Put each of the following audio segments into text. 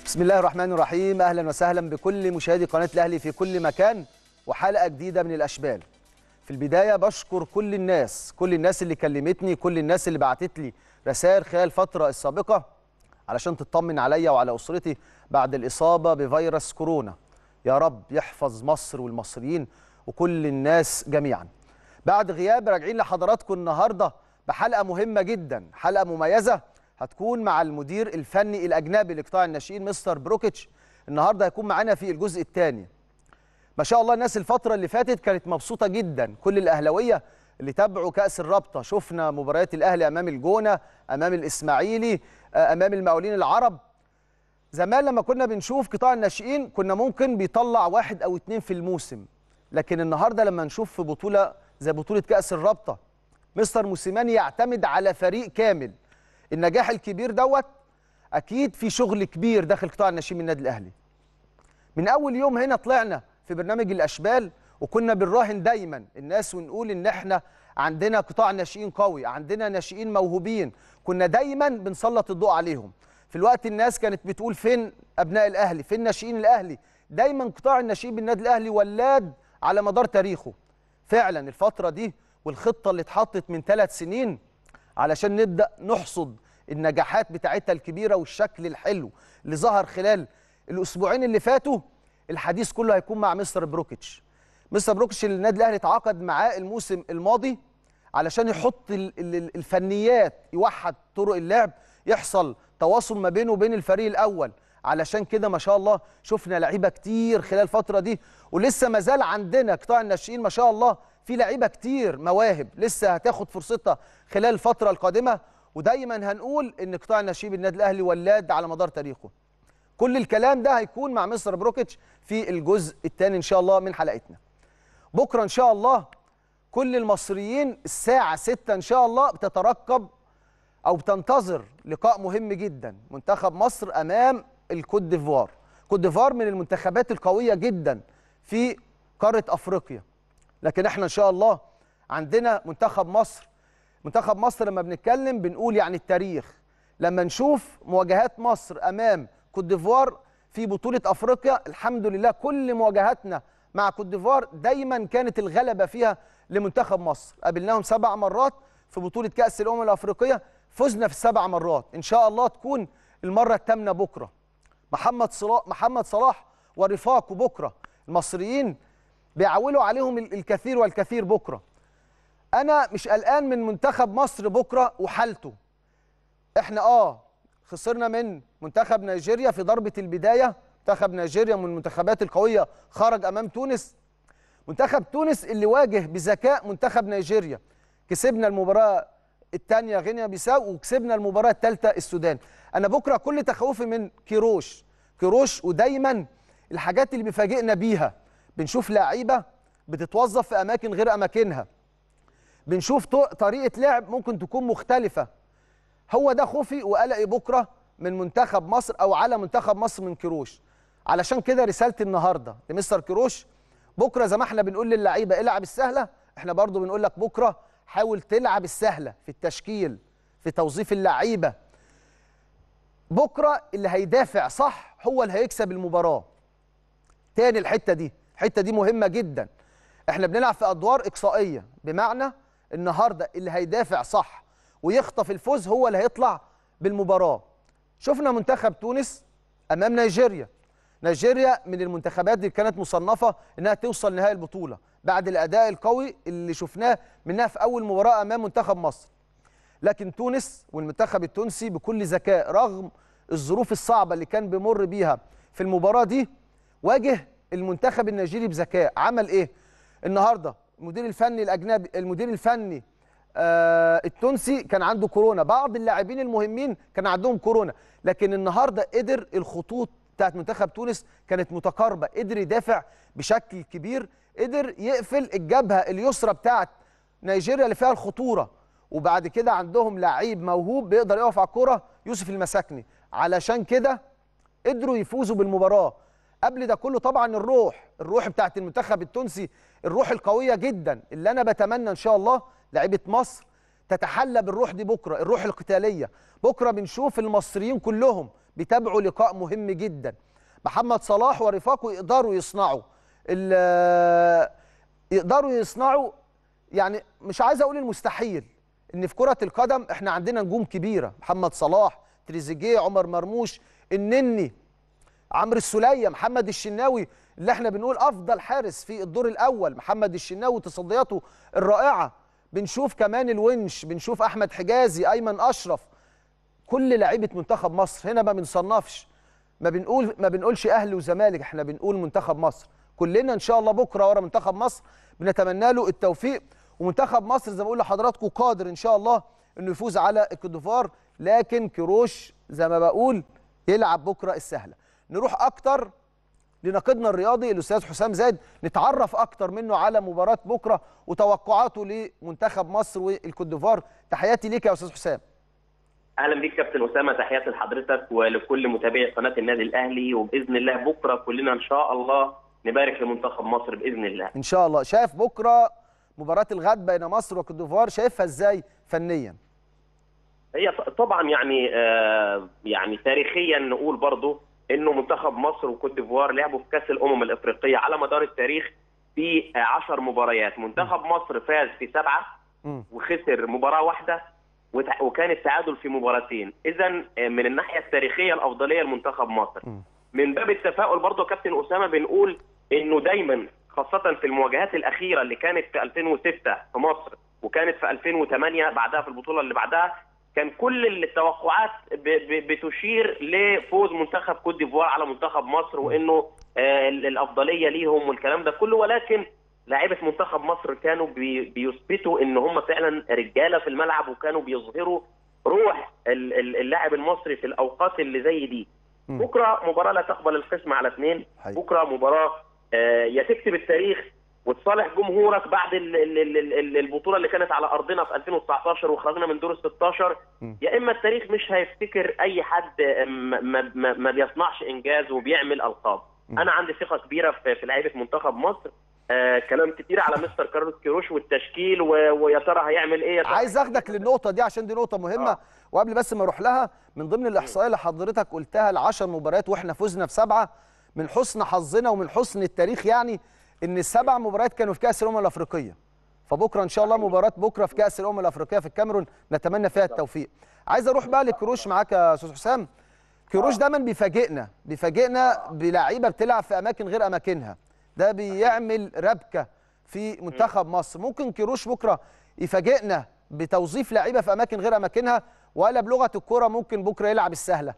بسم الله الرحمن الرحيم اهلا وسهلا بكل مشاهدي قناه الاهلي في كل مكان وحلقه جديده من الاشبال في البدايه بشكر كل الناس كل الناس اللي كلمتني كل الناس اللي بعتت لي رسائل خلال الفتره السابقه علشان تطمن عليا وعلى اسرتي بعد الاصابه بفيروس كورونا يا رب يحفظ مصر والمصريين وكل الناس جميعا بعد غياب راجعين لحضراتكم النهارده بحلقه مهمه جدا حلقه مميزه هتكون مع المدير الفني الاجنبي لقطاع الناشئين مستر بروكيتش النهارده هيكون معانا في الجزء الثاني ما شاء الله الناس الفتره اللي فاتت كانت مبسوطه جدا كل الاهلاويه اللي تابعوا كاس الرابطه شفنا مباريات الاهلي امام الجونه امام الاسماعيلي امام المقاولين العرب زمان لما كنا بنشوف قطاع الناشئين كنا ممكن بيطلع واحد او اتنين في الموسم لكن النهارده لما نشوف في بطوله زي بطوله كاس الرابطه مستر موسيماني يعتمد على فريق كامل النجاح الكبير دوت اكيد في شغل كبير داخل قطاع الناشئين من النادي الاهلي من اول يوم هنا طلعنا في برنامج الاشبال وكنا بنراهن دايما الناس ونقول ان احنا عندنا قطاع ناشئين قوي عندنا ناشئين موهوبين كنا دايما بنسلط الضوء عليهم في الوقت الناس كانت بتقول فين ابناء الاهلي فين ناشئين الاهلي دايما قطاع الناشئين بالنادي الاهلي ولاد على مدار تاريخه فعلا الفتره دي والخطه اللي اتحطت من ثلاث سنين علشان نبدا نحصد النجاحات بتاعتها الكبيره والشكل الحلو اللي ظهر خلال الاسبوعين اللي فاتوا الحديث كله هيكون مع مستر بروكيتش مستر بروكيتش اللي النادي الاهلي اتعاقد معاه الموسم الماضي علشان يحط الفنيات يوحد طرق اللعب يحصل تواصل ما بينه وبين الفريق الاول علشان كده ما شاء الله شفنا لعيبه كتير خلال الفتره دي ولسه ما زال عندنا قطاع الناشئين ما شاء الله في لعيبه كتير مواهب لسه هتاخد فرصتها خلال الفتره القادمه ودايما هنقول ان قطاع الناشئين بالنادي الاهلي ولاد على مدار تاريخه كل الكلام ده هيكون مع مستر بروكيتش في الجزء الثاني ان شاء الله من حلقتنا بكره ان شاء الله كل المصريين الساعه 6 ان شاء الله بتترقب او بتنتظر لقاء مهم جدا منتخب مصر امام الكوت ديفوار كوت ديفوار من المنتخبات القويه جدا في قاره افريقيا لكن احنا ان شاء الله عندنا منتخب مصر منتخب مصر لما بنتكلم بنقول يعني التاريخ لما نشوف مواجهات مصر امام كوت ديفوار في بطوله افريقيا الحمد لله كل مواجهاتنا مع كوت ديفوار دايما كانت الغلبه فيها لمنتخب مصر قابلناهم سبع مرات في بطوله كاس الامم الافريقيه فزنا في السبع مرات ان شاء الله تكون المره الثامنه بكره محمد صلاح محمد صلاح ورفاقه بكره المصريين بيعولوا عليهم الكثير والكثير بكره انا مش قلقان من منتخب مصر بكره وحالته احنا اه خسرنا من منتخب نيجيريا في ضربه البدايه منتخب نيجيريا من المنتخبات القويه خرج امام تونس منتخب تونس اللي واجه بذكاء منتخب نيجيريا كسبنا المباراه الثانيه غينيا بيساو وكسبنا المباراه الثالثه السودان انا بكره كل تخوفي من كيروش كيروش ودايما الحاجات اللي بيفاجئنا بيها بنشوف لعيبه بتتوظف في اماكن غير اماكنها بنشوف طريقه لعب ممكن تكون مختلفه هو ده خوفي وقلقي بكره من منتخب مصر او على منتخب مصر من كيروش علشان كده رسالتي النهارده لمستر كيروش بكره زي ما احنا بنقول للعيبه العب السهله احنا برضو بنقول لك بكره حاول تلعب السهله في التشكيل في توظيف اللعيبه بكره اللي هيدافع صح هو اللي هيكسب المباراه تاني الحته دي الحته دي مهمه جدا احنا بنلعب في ادوار اقصائيه بمعنى النهارده اللي هيدافع صح ويخطف الفوز هو اللي هيطلع بالمباراه شفنا منتخب تونس امام نيجيريا نيجيريا من المنتخبات اللي كانت مصنفه انها توصل نهائي البطوله بعد الاداء القوي اللي شفناه منها في اول مباراه امام منتخب مصر لكن تونس والمنتخب التونسي بكل ذكاء رغم الظروف الصعبه اللي كان بيمر بيها في المباراه دي واجه المنتخب النيجيري بذكاء عمل ايه النهارده المدير الفني الاجنبي المدير الفني آه التونسي كان عنده كورونا بعض اللاعبين المهمين كان عندهم كورونا لكن النهارده قدر الخطوط بتاعت منتخب تونس كانت متقاربه قدر يدافع بشكل كبير قدر يقفل الجبهه اليسرى بتاعت نيجيريا اللي فيها الخطوره وبعد كده عندهم لعيب موهوب بيقدر يقف على الكوره يوسف المساكني علشان كده قدروا يفوزوا بالمباراه قبل ده كله طبعا الروح الروح بتاعت المنتخب التونسي الروح القويه جدا اللي انا بتمنى ان شاء الله لعيبه مصر تتحلى بالروح دي بكره الروح القتاليه بكره بنشوف المصريين كلهم بيتابعوا لقاء مهم جدا محمد صلاح ورفاقه يقدروا يصنعوا ال- يقدروا يصنعوا يعني مش عايز اقول المستحيل ان في كره القدم احنا عندنا نجوم كبيره محمد صلاح تريزيجيه عمر مرموش النني عمرو السوليه محمد الشناوي اللي احنا بنقول افضل حارس في الدور الاول محمد الشناوي تصدياته الرائعه بنشوف كمان الونش بنشوف احمد حجازي ايمن اشرف كل لعيبه منتخب مصر هنا ما بنصنفش ما بنقول ما بنقولش اهلي وزمالك احنا بنقول منتخب مصر كلنا ان شاء الله بكره ورا منتخب مصر بنتمنى له التوفيق ومنتخب مصر زي ما بقول لحضراتكم قادر ان شاء الله انه يفوز على الكوتيفوار لكن كروش زي ما بقول يلعب بكره السهله نروح اكتر لناقدنا الرياضي الاستاذ حسام زايد نتعرف اكتر منه على مباراه بكره وتوقعاته لمنتخب مصر والكوت ديفوار تحياتي ليك يا استاذ حسام اهلا بيك كابتن اسامه تحياتي لحضرتك ولكل متابعي قناه النادي الاهلي وباذن الله بكره كلنا ان شاء الله نبارك لمنتخب مصر باذن الله ان شاء الله شايف بكره مباراه الغد بين مصر والكوت ديفوار شايفها ازاي فنيا هي ط- طبعا يعني آه يعني تاريخيا نقول برضو انه منتخب مصر وكوت ديفوار لعبوا في كاس الامم الافريقيه على مدار التاريخ في 10 مباريات منتخب مصر فاز في سبعه مم. وخسر مباراه واحده وتع- وكان التعادل في مباراتين اذا من الناحيه التاريخيه الافضليه لمنتخب مصر مم. من باب التفاؤل برضه يا كابتن اسامه بنقول انه دايما خاصه في المواجهات الاخيره اللي كانت في 2006 في مصر وكانت في 2008 بعدها في البطوله اللي بعدها كان كل التوقعات ب- ب- بتشير لفوز منتخب كوت ديفوار على منتخب مصر وانه آه، ال- الافضليه ليهم والكلام ده كله ولكن لاعيبه منتخب مصر كانوا بي- بيثبتوا ان هم فعلا رجاله في الملعب وكانوا بيظهروا روح ال- ال- اللاعب المصري في الاوقات اللي زي دي مم. بكره مباراه لا تقبل القسم على اثنين حقيقي. بكره مباراه آه، يا تكتب التاريخ وتصالح جمهورك بعد ال- ال- ال- ال- البطوله اللي كانت على ارضنا في 2019 وخرجنا من دور ال 16 مم. يا اما التاريخ مش هيفتكر اي حد آه، ما, ما, ما- ما بيصنعش انجاز وبيعمل القاب مم. انا عندي ثقه كبيره في, في لعيبه منتخب مصر آه كلام كتير على مستر كارلوس كيروش والتشكيل و- ويا ترى هيعمل ايه يا ترى عايز اخدك للنقطه دي عشان دي نقطه مهمه آه. وقبل بس ما اروح لها من ضمن الاحصائيه اللي حضرتك قلتها العشر مباريات واحنا فزنا في سبعه من حسن حظنا ومن حسن التاريخ يعني ان السبع مباريات كانوا في كاس الامم الافريقيه فبكره ان شاء الله مباراه بكره في كاس الامم الافريقيه في الكاميرون نتمنى فيها التوفيق عايز اروح بقى لكروش معاك يا استاذ حسام كروش دايما بيفاجئنا بيفاجئنا بلعيبه بتلعب في اماكن غير اماكنها ده بيعمل ربكه في منتخب مصر ممكن كروش بكره يفاجئنا بتوظيف لعيبه في اماكن غير اماكنها ولا بلغه الكره ممكن بكره يلعب السهله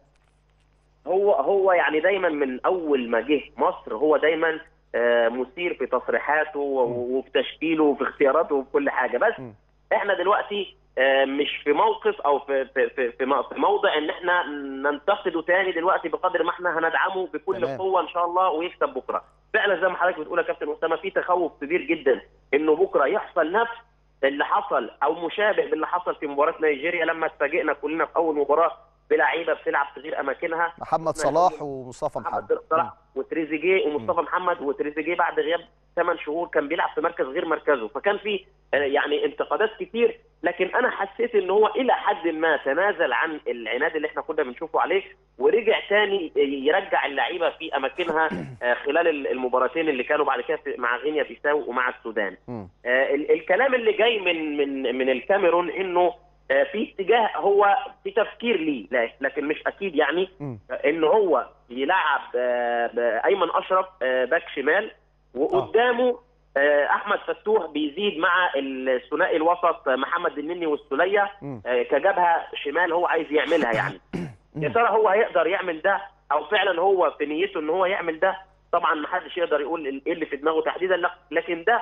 هو هو يعني دايما من اول ما جه مصر هو دايما آه، مثير في تصريحاته و- وفي تشكيله وفي اختياراته وفي كل حاجه بس م. احنا دلوقتي آه، مش في موقف او في في في في م- في موضع ان احنا ننتقده تاني دلوقتي بقدر ما احنا هندعمه بكل تمام. قوه ان شاء الله ويكسب بكره فعلا زي ما حضرتك بتقول يا كابتن اسامه في تخوف كبير جدا انه بكره يحصل نفس اللي حصل او مشابه باللي حصل في مباراه نيجيريا لما اتفاجئنا كلنا في اول مباراه بلعيبه بتلعب في غير اماكنها محمد صلاح ومصطفى محمد محمد صلاح وتريزيجيه ومصطفى محمد وتريزيجيه بعد غياب ثمان شهور كان بيلعب في مركز غير مركزه فكان في آه، يعني انتقادات كتير لكن انا حسيت ان هو الى حد ما تنازل عن العناد اللي احنا كنا بنشوفه عليه ورجع تاني يرجع اللعيبه في اماكنها آه، خلال المباراتين اللي كانوا بعد كده في- مع غينيا بيساو ومع السودان مم. آه، ال- الكلام اللي جاي من من من الكاميرون انه آه، في اتجاه هو في تفكير ليه لا- لكن مش اكيد يعني مم. آه، ان هو يلعب آه، ب- ايمن اشرف آه، باك شمال وقدامه آه، احمد فتوح بيزيد مع الثنائي الوسط آه، محمد النني والسوليه مم. آه، كجبهه شمال هو عايز يعملها يعني يا ترى هو هيقدر يعمل ده او فعلا هو في نيته ان هو يعمل ده طبعا ما حدش يقدر يقول ايه اللي في دماغه تحديدا لا- لكن ده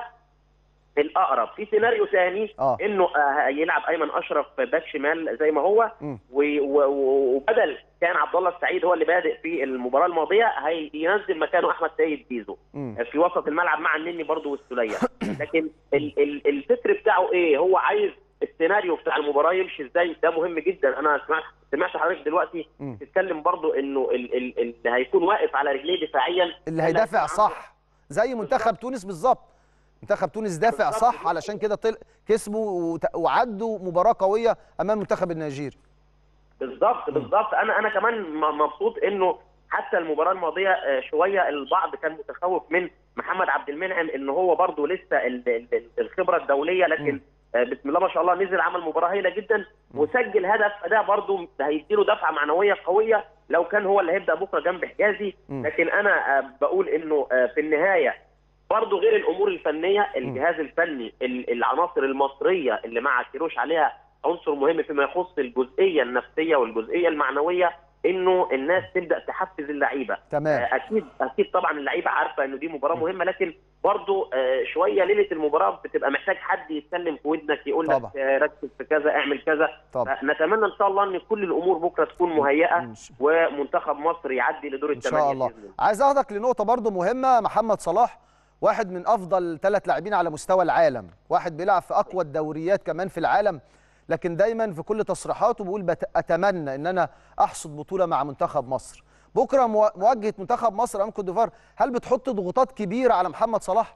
الاقرب في سيناريو ثاني آه. انه آه، يلعب ايمن اشرف باك شمال زي ما هو مم. و- و- وبدل كان عبد الله السعيد هو اللي بادئ في المباراه الماضيه هينزل مكانه احمد سيد زيزو مم. في وسط الملعب مع النني برضه والسوليه لكن ال- ال- الفكر بتاعه ايه هو عايز السيناريو بتاع المباراه يمشي ازاي ده مهم جدا انا سمعت سمعت حضرتك دلوقتي مم. تتكلم برضه انه ال- ال- اللي هيكون واقف على رجليه دفاعيا اللي هيدافع صح زي منتخب تونس بالظبط منتخب تونس دافع بالظبط. صح علشان كده طل... كسبوا وت- وعدوا مباراه قويه امام المنتخب النيجيري بالظبط بالظبط انا انا كمان م- مبسوط انه حتى المباراه الماضيه آه، شويه البعض كان متخوف من محمد عبد المنعم ان هو برضه لسه ال- ال- ال- الخبره الدوليه لكن مم. آه، بسم الله ما شاء الله نزل عمل مباراه هايله جدا وسجل هدف فده برضه هيديله دفعه معنويه قويه لو كان هو اللي هيبدا بكره جنب حجازي مم. لكن انا آه، بقول انه آه، في النهايه برضه غير الامور الفنيه الجهاز الفني ال- العناصر المصريه اللي مع كيروش عليها عنصر مهم فيما يخص الجزئيه النفسيه والجزئيه المعنويه انه الناس تبدا تحفز اللعيبه تمام آه، اكيد اكيد طبعا اللعيبه عارفه انه دي مباراه مهمه لكن برضه آه، شويه ليله المباراه بتبقى محتاج حد يتكلم في ودنك يقول لك طبعا. آه، ركز في كذا اعمل كذا طبعا نتمنى ان شاء الله ان كل الامور بكره تكون مهيئه إن شاء- ومنتخب مصر يعدي لدور ان الثمانيه شاء الله بإذن الله. عايز اخدك لنقطه برضو مهمه محمد صلاح واحد من افضل ثلاث لاعبين على مستوى العالم واحد بيلعب في اقوى الدوريات كمان في العالم لكن دايما في كل تصريحاته بيقول بت... اتمنى ان انا احصد بطوله مع منتخب مصر بكره مو- مواجهه منتخب مصر امام كوت ديفوار هل بتحط ضغوطات كبيره على محمد صلاح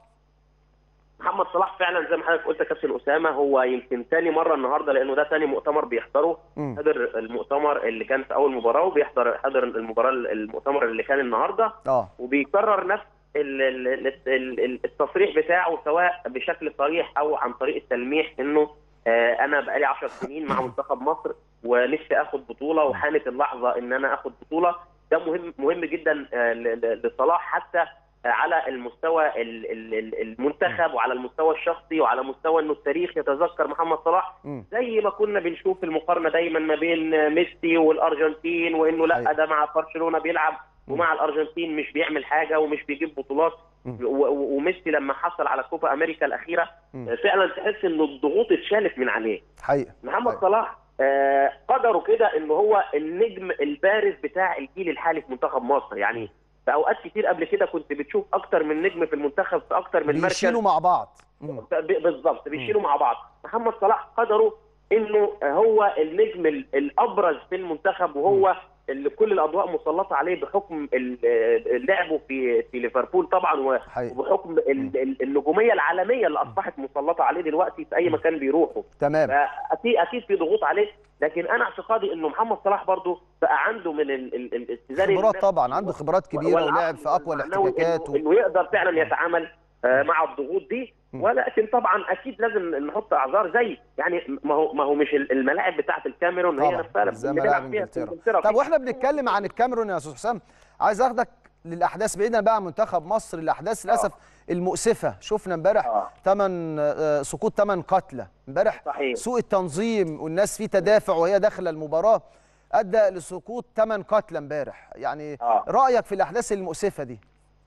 محمد صلاح فعلا زي ما حضرتك قلت يا كابتن اسامه هو يمكن ثاني مره النهارده لانه ده ثاني مؤتمر بيحضره مم. حضر المؤتمر اللي كان في اول مباراه وبيحضر حضر المباراه المؤتمر اللي كان النهارده اه وبيكرر نفس ال- ال- ال- ال- التصريح بتاعه سواء بشكل صريح او عن طريق التلميح انه آه، انا بقالي 10 سنين مع منتخب مصر ونفسي اخد بطوله وحانت اللحظه ان انا اخد بطوله ده مهم مهم جدا آه، ل- ل- لصلاح حتى آه، على المستوى ال- ال- ال- المنتخب وعلى المستوى الشخصي وعلى مستوى انه التاريخ يتذكر محمد صلاح مم. زي ما كنا بنشوف المقارنه دايما ما بين ميسي والارجنتين وانه لا أيوة. ده مع برشلونه بيلعب ومع الارجنتين مش بيعمل حاجه ومش بيجيب بطولات مم. و- و- وميسي لما حصل على كوبا امريكا الاخيره مم. فعلا تحس ان الضغوط اتشالت من عليه حقيقه محمد أيوة. صلاح آه، قدره كده ان هو النجم البارز بتاع الجيل الحالي في منتخب مصر يعني في اوقات كتير قبل كده كنت بتشوف اكتر من نجم في المنتخب في اكتر من مركز بيشيلوا مع بعض مم. ب- بالظبط بيشيلوا مع بعض محمد صلاح قدره انه هو النجم ال- الابرز في المنتخب وهو اللي كل الاضواء مسلطه عليه بحكم ال- لعبه في في ليفربول طبعا و- حقيقي وبحكم ال- ال- النجوميه العالميه اللي اصبحت مسلطه عليه دلوقتي في اي مكان بيروحه تمام فاكيد اكيد في ضغوط عليه لكن انا اعتقادي انه محمد صلاح برضه بقى عنده من ال- ال- ال- الاتزان خبرات النفسي طبعا عنده خبرات كبيره والعقل ولعب في اقوى والمعنوي الاحتكاكات إنه, انه يقدر فعلا يتعامل آه، مع الضغوط دي م. ولكن طبعا اكيد لازم نحط اعذار زي يعني ما هو ما هو مش الملاعب بتاعه الكاميرون هي طبعا نفسها زي اللي ملاعب بيلعب فيها في انجلترا انجلترا طب واحنا بنتكلم عن الكاميرون يا استاذ حسام عايز اخدك للاحداث بعيدا بقى عن منتخب مصر الاحداث للاسف المؤسفه شفنا امبارح آه. ثمان سقوط ثمان قتلى امبارح صحيح. سوء التنظيم والناس في تدافع وهي داخله المباراه ادى لسقوط ثمان قتلى امبارح يعني آه. رايك في الاحداث المؤسفه دي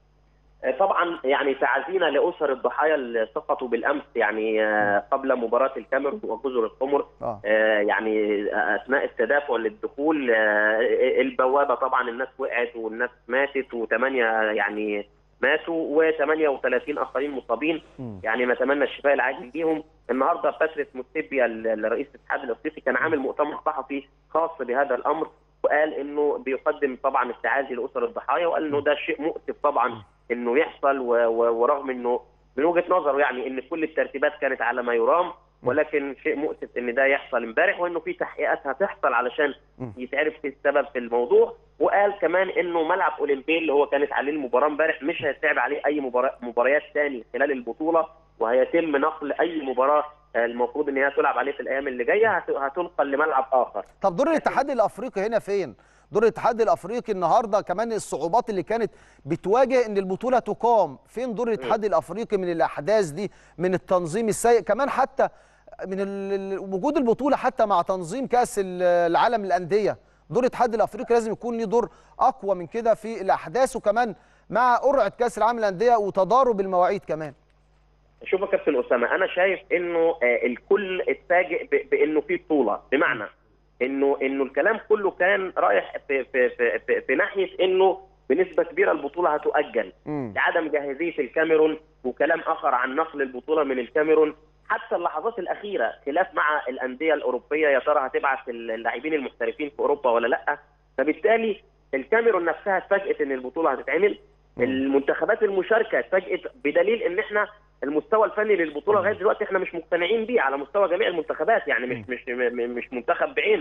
طبعا يعني تعزينا لاسر الضحايا اللي سقطوا بالامس يعني آه، قبل مباراه الكاميرون وجزر القمر اه آه، يعني اثناء التدافع للدخول آه، البوابه طبعا الناس وقعت والناس ماتت وثمانيه يعني ماتوا و38 اخرين مصابين مم. يعني نتمنى الشفاء العاجل ليهم النهارده باتريس موتسيبيا الرئيس الاتحاد الافريقي كان عامل مؤتمر صحفي خاص بهذا الامر وقال انه بيقدم طبعا التعازي لاسر الضحايا وقال انه ده شيء مؤسف طبعا انه يحصل و- و- ورغم انه من وجهه نظره يعني ان كل الترتيبات كانت على ما يرام ولكن شيء مؤسف ان ده يحصل امبارح وانه في تحقيقات هتحصل علشان مم. يتعرف ايه السبب في الموضوع وقال كمان انه ملعب اولمبي اللي هو كانت عليه المباراه امبارح مش هيتلعب عليه اي مباراه مباريات ثاني خلال البطوله وهيتم نقل اي مباراه آه، المفروض ان هي تلعب عليه في الايام اللي جايه هت- هتنقل لملعب اخر طب دور الاتحاد الافريقي هنا فين؟ دور الاتحاد الافريقي النهارده كمان الصعوبات اللي كانت بتواجه ان البطوله تقام، فين دور الاتحاد الافريقي من الاحداث دي؟ من التنظيم السيء، كمان حتى من ال- ال- وجود البطوله حتى مع تنظيم كاس ال- العالم للانديه، دور الاتحاد الافريقي لازم يكون ليه دور اقوى من كده في الاحداث وكمان مع قرعه كاس العالم للانديه وتضارب المواعيد كمان. شوف يا كابتن اسامه انا شايف انه آه، الكل اتفاجئ ب- بانه في بطوله بمعنى انه انه الكلام كله كان رايح في في في, في, في ناحيه انه بنسبه كبيره البطوله هتؤجل مم. لعدم جاهزيه الكاميرون وكلام اخر عن نقل البطوله من الكاميرون حتى اللحظات الاخيره خلاف مع الانديه الاوروبيه يا ترى هتبعت اللاعبين المحترفين في اوروبا ولا لا فبالتالي الكاميرون نفسها اتفاجئت ان البطوله هتتعمل مم. المنتخبات المشاركه اتفاجئت بدليل ان احنا المستوى الفني للبطوله لغايه دلوقتي احنا مش مقتنعين بيه على مستوى جميع المنتخبات يعني مش مش م- م- مش منتخب بعينه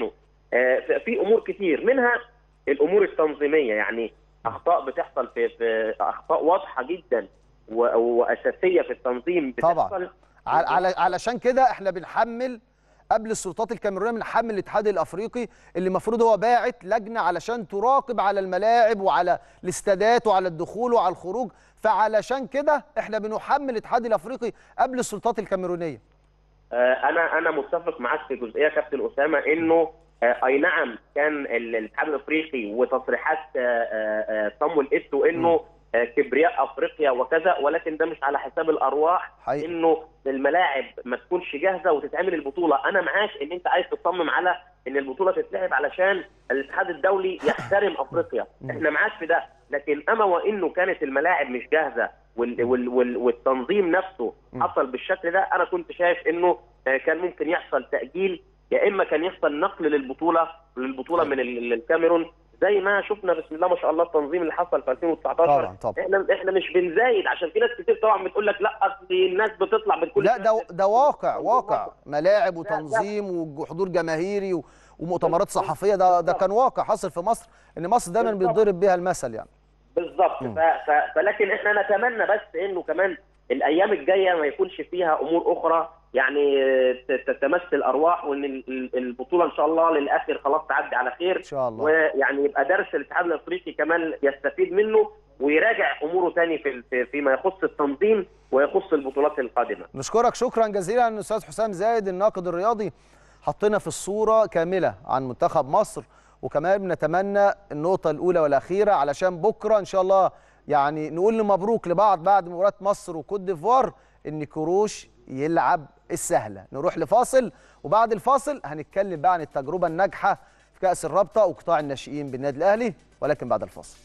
آه، في- في امور كتير منها الامور التنظيميه يعني اخطاء بتحصل في, في اخطاء واضحه جدا و- واساسيه في التنظيم طبعاً. بتحصل على على- علشان كده احنا بنحمل قبل السلطات الكاميرونيه بنحمل الاتحاد الافريقي اللي المفروض هو باعت لجنه علشان تراقب على الملاعب وعلى الاستادات وعلى الدخول وعلى الخروج فعلشان كده احنا بنحمل الاتحاد الافريقي قبل السلطات الكاميرونيه آه، انا انا متفق معاك في جزئيه كابتن اسامه انه آه، اي نعم كان ال- الاتحاد الافريقي وتصريحات آه، آه، آه، صامويل ايتو انه آه، كبرياء افريقيا وكذا ولكن ده مش على حساب الارواح حقيقي. انه الملاعب ما تكونش جاهزه وتتعمل البطوله انا معاك ان انت عايز تصمم على ان البطوله تتلعب علشان الاتحاد الدولي يحترم افريقيا احنا معاك في ده لكن اما وانه كانت الملاعب مش جاهزه وال وال وال والتنظيم نفسه حصل بالشكل ده انا كنت شايف انه آه، كان ممكن يحصل تاجيل يا اما كان يحصل نقل للبطوله للبطوله من ال- الكاميرون زي ما شفنا بسم الله ما شاء الله التنظيم اللي حصل في 2019 طبعاً، طبعاً. احنا احنا مش بنزايد عشان في ناس كتير طبعا بتقول لك لا اصل الناس بتطلع بكل لا ده ده واقع واقع ملاعب وتنظيم وحضور جماهيري و- ومؤتمرات صحفيه ده ده كان واقع حصل في مصر ان مصر دايما بالظبط. بيتضرب بيها المثل يعني بالظبط ف... ف... فلكن احنا نتمنى بس انه كمان الايام الجايه ما يكونش فيها امور اخرى يعني ت- ت- تمس الارواح وان ال- ال- البطوله ان شاء الله للاخر خلاص تعدي على خير ان شاء الله ويعني يبقى درس الاتحاد الافريقي كمان يستفيد منه ويراجع اموره تاني في في- فيما يخص التنظيم ويخص البطولات القادمه نشكرك شكرا جزيلا استاذ حسام زايد الناقد الرياضي حطينا في الصوره كامله عن منتخب مصر وكمان بنتمنى النقطه الاولى والاخيره علشان بكره ان شاء الله يعني نقول مبروك لبعض بعد مباراه مصر وكوت ديفوار ان كروش يلعب السهله نروح لفاصل وبعد الفاصل هنتكلم بقى عن التجربه الناجحه في كاس الرابطه وقطاع الناشئين بالنادي الاهلي ولكن بعد الفاصل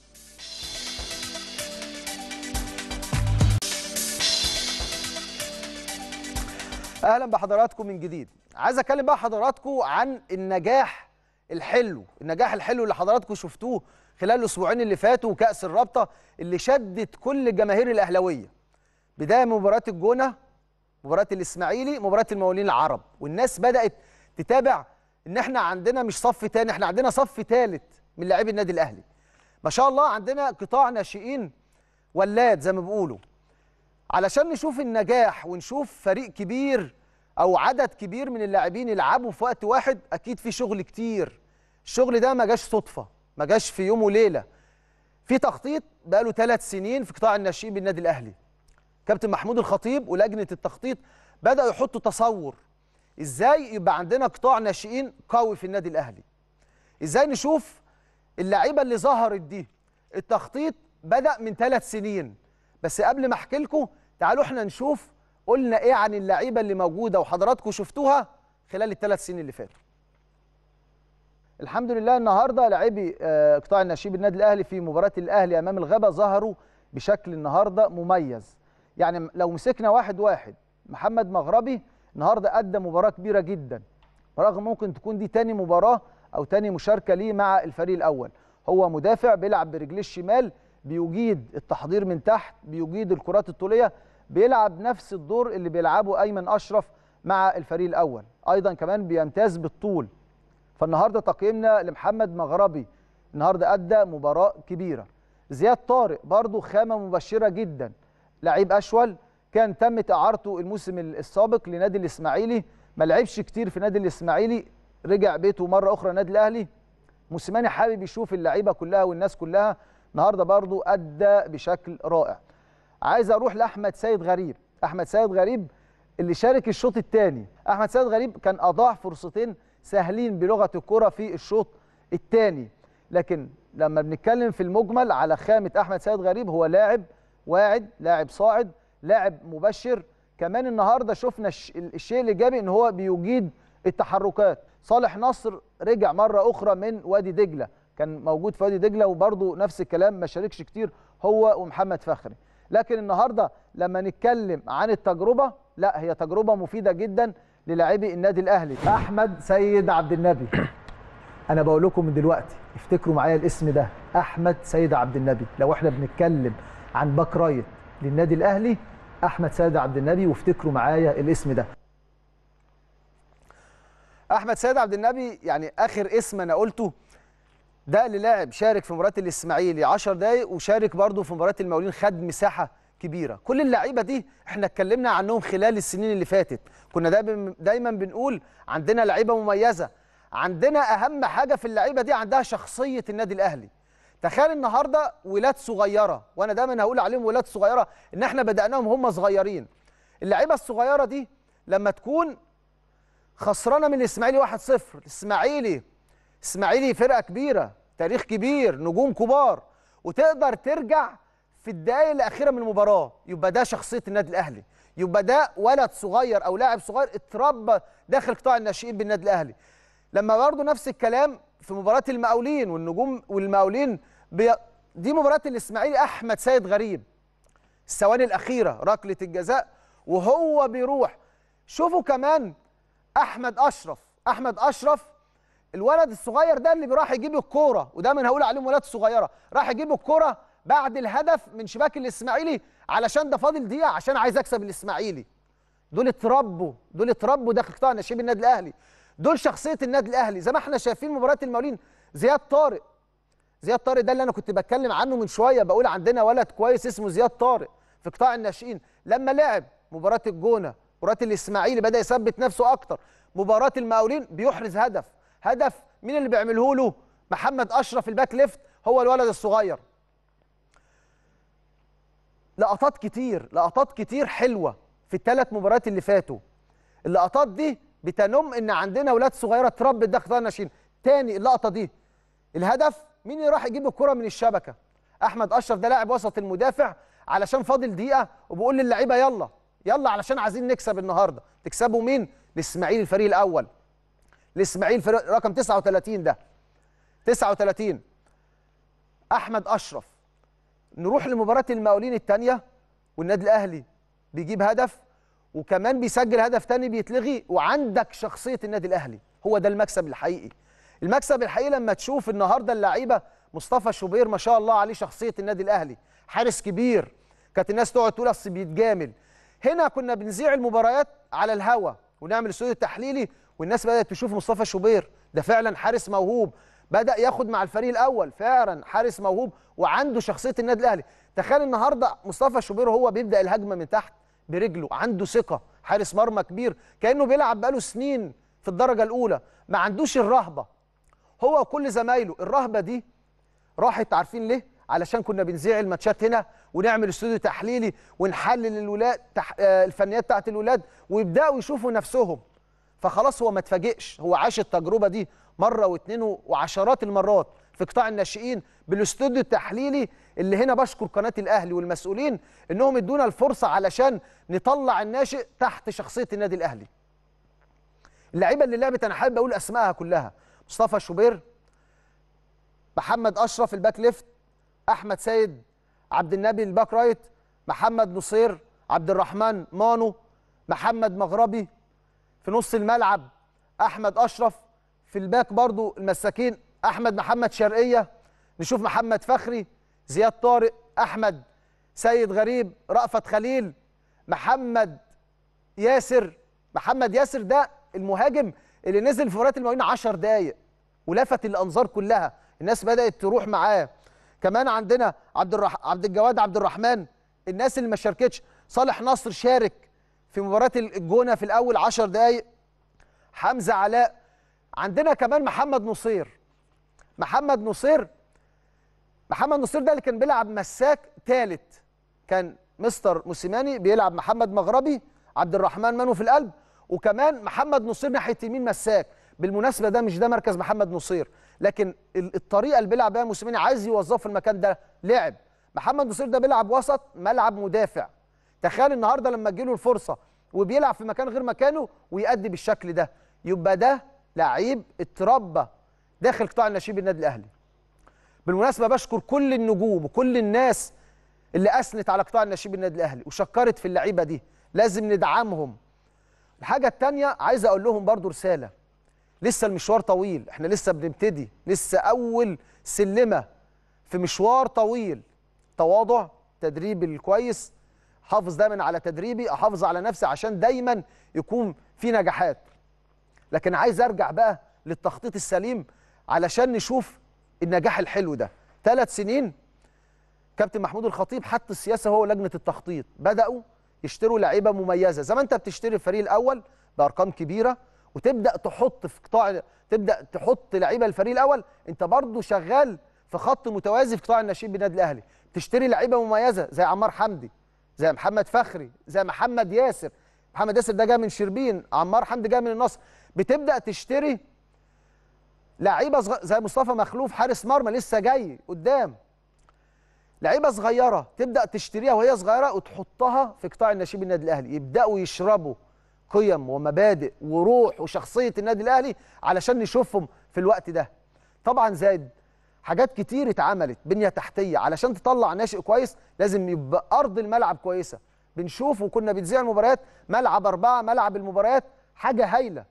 اهلا بحضراتكم من جديد عايز اكلم بقى حضراتكم عن النجاح الحلو النجاح الحلو اللي حضراتكم شفتوه خلال الاسبوعين اللي فاتوا وكاس الرابطه اللي شدت كل الجماهير الاهلاويه بدايه من مباراه الجونه مباراه الاسماعيلي مباراه المقاولين العرب والناس بدات تتابع ان احنا عندنا مش صف تاني احنا عندنا صف ثالث من لاعبي النادي الاهلي ما شاء الله عندنا قطاع ناشئين ولاد زي ما بيقولوا علشان نشوف النجاح ونشوف فريق كبير او عدد كبير من اللاعبين يلعبوا في وقت واحد اكيد في شغل كتير الشغل ده ما جاش صدفه ما جاش في يوم وليله في تخطيط بقاله ثلاث سنين في قطاع الناشئين بالنادي الاهلي كابتن محمود الخطيب ولجنه التخطيط بداوا يحطوا تصور ازاي يبقى عندنا قطاع ناشئين قوي في النادي الاهلي ازاي نشوف اللعيبه اللي ظهرت دي التخطيط بدا من ثلاث سنين بس قبل ما احكي لكم تعالوا احنا نشوف قلنا ايه عن اللعيبه اللي موجوده وحضراتكم شفتوها خلال الثلاث سنين اللي فاتوا الحمد لله النهارده لاعبي آه، قطاع الناشئين بالنادي الاهلي في مباراه الاهلي امام الغابه ظهروا بشكل النهارده مميز يعني لو مسكنا واحد واحد محمد مغربي النهارده ادى مباراه كبيره جدا رغم ممكن تكون دي تاني مباراه او تاني مشاركه ليه مع الفريق الاول هو مدافع بيلعب برجليه الشمال بيجيد التحضير من تحت بيجيد الكرات الطوليه بيلعب نفس الدور اللي بيلعبه ايمن اشرف مع الفريق الاول ايضا كمان بيمتاز بالطول فالنهارده تقييمنا لمحمد مغربي النهارده ادى مباراه كبيره زياد طارق برضو خامه مبشره جدا لعيب اشول كان تمت اعارته الموسم السابق لنادي الاسماعيلي ما لعبش كتير في نادي الاسماعيلي رجع بيته مره اخرى نادي الاهلي موسيماني حابب يشوف اللعيبه كلها والناس كلها النهارده برضو ادى بشكل رائع عايز اروح لاحمد سيد غريب احمد سيد غريب اللي شارك الشوط الثاني احمد سيد غريب كان اضاع فرصتين سهلين بلغه الكره في الشوط الثاني لكن لما بنتكلم في المجمل على خامه احمد سيد غريب هو لاعب واعد لاعب صاعد لاعب مبشر كمان النهارده شفنا الش- الشيء الايجابي ان هو بيجيد التحركات صالح نصر رجع مره اخرى من وادي دجله كان موجود في وادي دجله وبرضه نفس الكلام ما شاركش كتير هو ومحمد فخري لكن النهارده لما نتكلم عن التجربه لا هي تجربه مفيده جدا للاعبي النادي الاهلي احمد سيد عبد النبي انا بقول لكم من دلوقتي افتكروا معايا الاسم ده احمد سيد عبد النبي لو احنا بنتكلم عن باك رايت للنادي الاهلي احمد سيد عبد النبي وافتكروا معايا الاسم ده احمد سيد عبد النبي يعني اخر اسم انا قلته ده اللي لاعب شارك في مباراه الاسماعيلي 10 دقايق وشارك برضه في مباراه المقاولين خد مساحه كبيره كل اللعيبه دي احنا اتكلمنا عنهم خلال السنين اللي فاتت كنا دايما دايما بنقول عندنا لعيبه مميزه عندنا اهم حاجه في اللعيبه دي عندها شخصيه النادي الاهلي تخيل النهارده ولاد صغيره وانا دايما هقول عليهم ولاد صغيره ان احنا بداناهم هم صغيرين اللعيبه الصغيره دي لما تكون خسرانه من الاسماعيلي 1-0 الاسماعيلي اسماعيلي فرقه كبيره تاريخ كبير نجوم كبار وتقدر ترجع في الدقائق الاخيره من المباراه يبقى ده شخصيه النادي الاهلي يبقى ده ولد صغير او لاعب صغير اتربى داخل قطاع الناشئين بالنادي الاهلي لما برضه نفس الكلام في مباراه المقاولين والنجوم والمقاولين بي... دي مباراه الاسماعيلي احمد سيد غريب الثواني الاخيره ركله الجزاء وهو بيروح شوفوا كمان احمد اشرف احمد اشرف الولد الصغير ده اللي بيروح يجيب الكوره وده من هقول عليهم ولاد صغيره راح يجيب الكوره بعد الهدف من شباك الاسماعيلي علشان ده فاضل دقيقه عشان عايز اكسب الاسماعيلي دول اتربوا دول اتربوا داخل قطاع نشيب النادي الاهلي دول شخصيه النادي الاهلي زي ما احنا شايفين مباراه المقاولين زياد طارق زياد طارق ده اللي انا كنت بتكلم عنه من شويه بقول عندنا ولد كويس اسمه زياد طارق في قطاع الناشئين لما لعب مباراه الجونه مباراه الاسماعيلي بدا يثبت نفسه اكتر مباراه المقاولين بيحرز هدف هدف مين اللي بيعمله له محمد اشرف الباك ليفت هو الولد الصغير لقطات كتير لقطات كتير حلوه في الثلاث مباريات اللي فاتوا اللقطات دي بتنم ان عندنا اولاد صغيره اتربت داخل قطاع الناشئين تاني اللقطه دي الهدف مين اللي راح يجيب الكره من الشبكه احمد اشرف ده لاعب وسط المدافع علشان فاضل دقيقه وبيقول للعيبه يلا يلا علشان عايزين نكسب النهارده تكسبوا مين الاسماعيلي الفريق الاول الاسماعيلي فريق رقم 39 ده 39 احمد اشرف نروح لمباراه المقاولين الثانيه والنادي الاهلي بيجيب هدف وكمان بيسجل هدف تاني بيتلغي وعندك شخصيه النادي الاهلي هو ده المكسب الحقيقي المكسب الحقيقي لما تشوف النهارده اللعيبه مصطفى شوبير ما شاء الله عليه شخصيه النادي الاهلي حارس كبير كانت الناس تقعد تقول اصل بيتجامل هنا كنا بنذيع المباريات على الهوا ونعمل استوديو تحليلي والناس بدات تشوف مصطفى شوبير ده فعلا حارس موهوب بدا ياخد مع الفريق الاول فعلا حارس موهوب وعنده شخصيه النادي الاهلي تخيل النهارده مصطفى شوبير هو بيبدا الهجمه من تحت برجله عنده ثقه حارس مرمى كبير كانه بيلعب بقاله سنين في الدرجه الاولى ما عندوش الرهبه هو وكل زمايله الرهبه دي راحت عارفين ليه علشان كنا بنذيع الماتشات هنا ونعمل استوديو تحليلي ونحلل الولاد تح... آه الفنيات بتاعت الولاد ويبداوا يشوفوا نفسهم فخلاص هو ما اتفاجئش هو عاش التجربه دي مره واثنين وعشرات المرات في قطاع الناشئين بالاستوديو التحليلي اللي هنا بشكر قناه الاهلي والمسؤولين انهم ادونا الفرصه علشان نطلع الناشئ تحت شخصيه النادي الاهلي. اللعيبه اللي لعبت انا حابب اقول اسمائها كلها مصطفى شوبير محمد اشرف الباك ليفت احمد سيد عبد النبي الباك رايت محمد نصير عبد الرحمن مانو محمد مغربي في نص الملعب احمد اشرف في الباك برضو المساكين احمد محمد شرقيه نشوف محمد فخري زياد طارق احمد سيد غريب رأفت خليل محمد ياسر محمد ياسر ده المهاجم اللي نزل في مباراه المقاولين 10 دقائق ولفت الانظار كلها الناس بدات تروح معاه كمان عندنا عبد الرح... عبد الجواد عبد الرحمن الناس اللي ما شاركتش صالح نصر شارك في مباراه الجونه في الاول 10 دقائق حمزه علاء عندنا كمان محمد نصير محمد نصير محمد نصير ده اللي كان بيلعب مساك ثالث كان مستر موسيماني بيلعب محمد مغربي عبد الرحمن منو في القلب وكمان محمد نصير ناحيه يمين مساك بالمناسبه ده مش ده مركز محمد نصير لكن الطريقه اللي بيلعب بيها موسيماني عايز يوظفه في المكان ده لعب محمد نصير ده بيلعب وسط ملعب مدافع تخيل النهارده لما تجيله الفرصه وبيلعب في مكان غير مكانه ويأدي بالشكل ده يبقى ده لعيب اتربى داخل قطاع النشيب النادي الاهلي بالمناسبه بشكر كل النجوم وكل الناس اللي اثنت على قطاع النشيب النادي الاهلي وشكرت في اللعيبه دي لازم ندعمهم الحاجه الثانيه عايز اقول لهم برضو رساله لسه المشوار طويل احنا لسه بنبتدي لسه اول سلمه في مشوار طويل تواضع تدريب الكويس حافظ دايما على تدريبي احافظ على نفسي عشان دايما يكون في نجاحات لكن عايز ارجع بقى للتخطيط السليم علشان نشوف النجاح الحلو ده ثلاث سنين كابتن محمود الخطيب حط السياسه هو لجنه التخطيط بداوا يشتروا لعيبه مميزه زي ما انت بتشتري الفريق الاول بارقام كبيره وتبدا تحط في قطاع تبدا تحط لعيبه الفريق الاول انت برضو شغال في خط متوازي في قطاع الناشئين بالنادي الاهلي تشتري لعيبه مميزه زي عمار حمدي زي محمد فخري زي محمد ياسر محمد ياسر ده جاي من شربين عمار حمدي جاي من النصر بتبدا تشتري لعيبه صغ... زي مصطفى مخلوف حارس مرمى لسه جاي قدام لعيبه صغيره تبدا تشتريها وهي صغيره وتحطها في قطاع الناشئين بالنادي الاهلي يبداوا يشربوا قيم ومبادئ وروح وشخصيه النادي الاهلي علشان نشوفهم في الوقت ده طبعا زاد حاجات كتير اتعملت بنيه تحتيه علشان تطلع ناشئ كويس لازم يبقى ارض الملعب كويسه بنشوف وكنا بنذيع المباريات ملعب اربعه ملعب المباريات حاجه هايله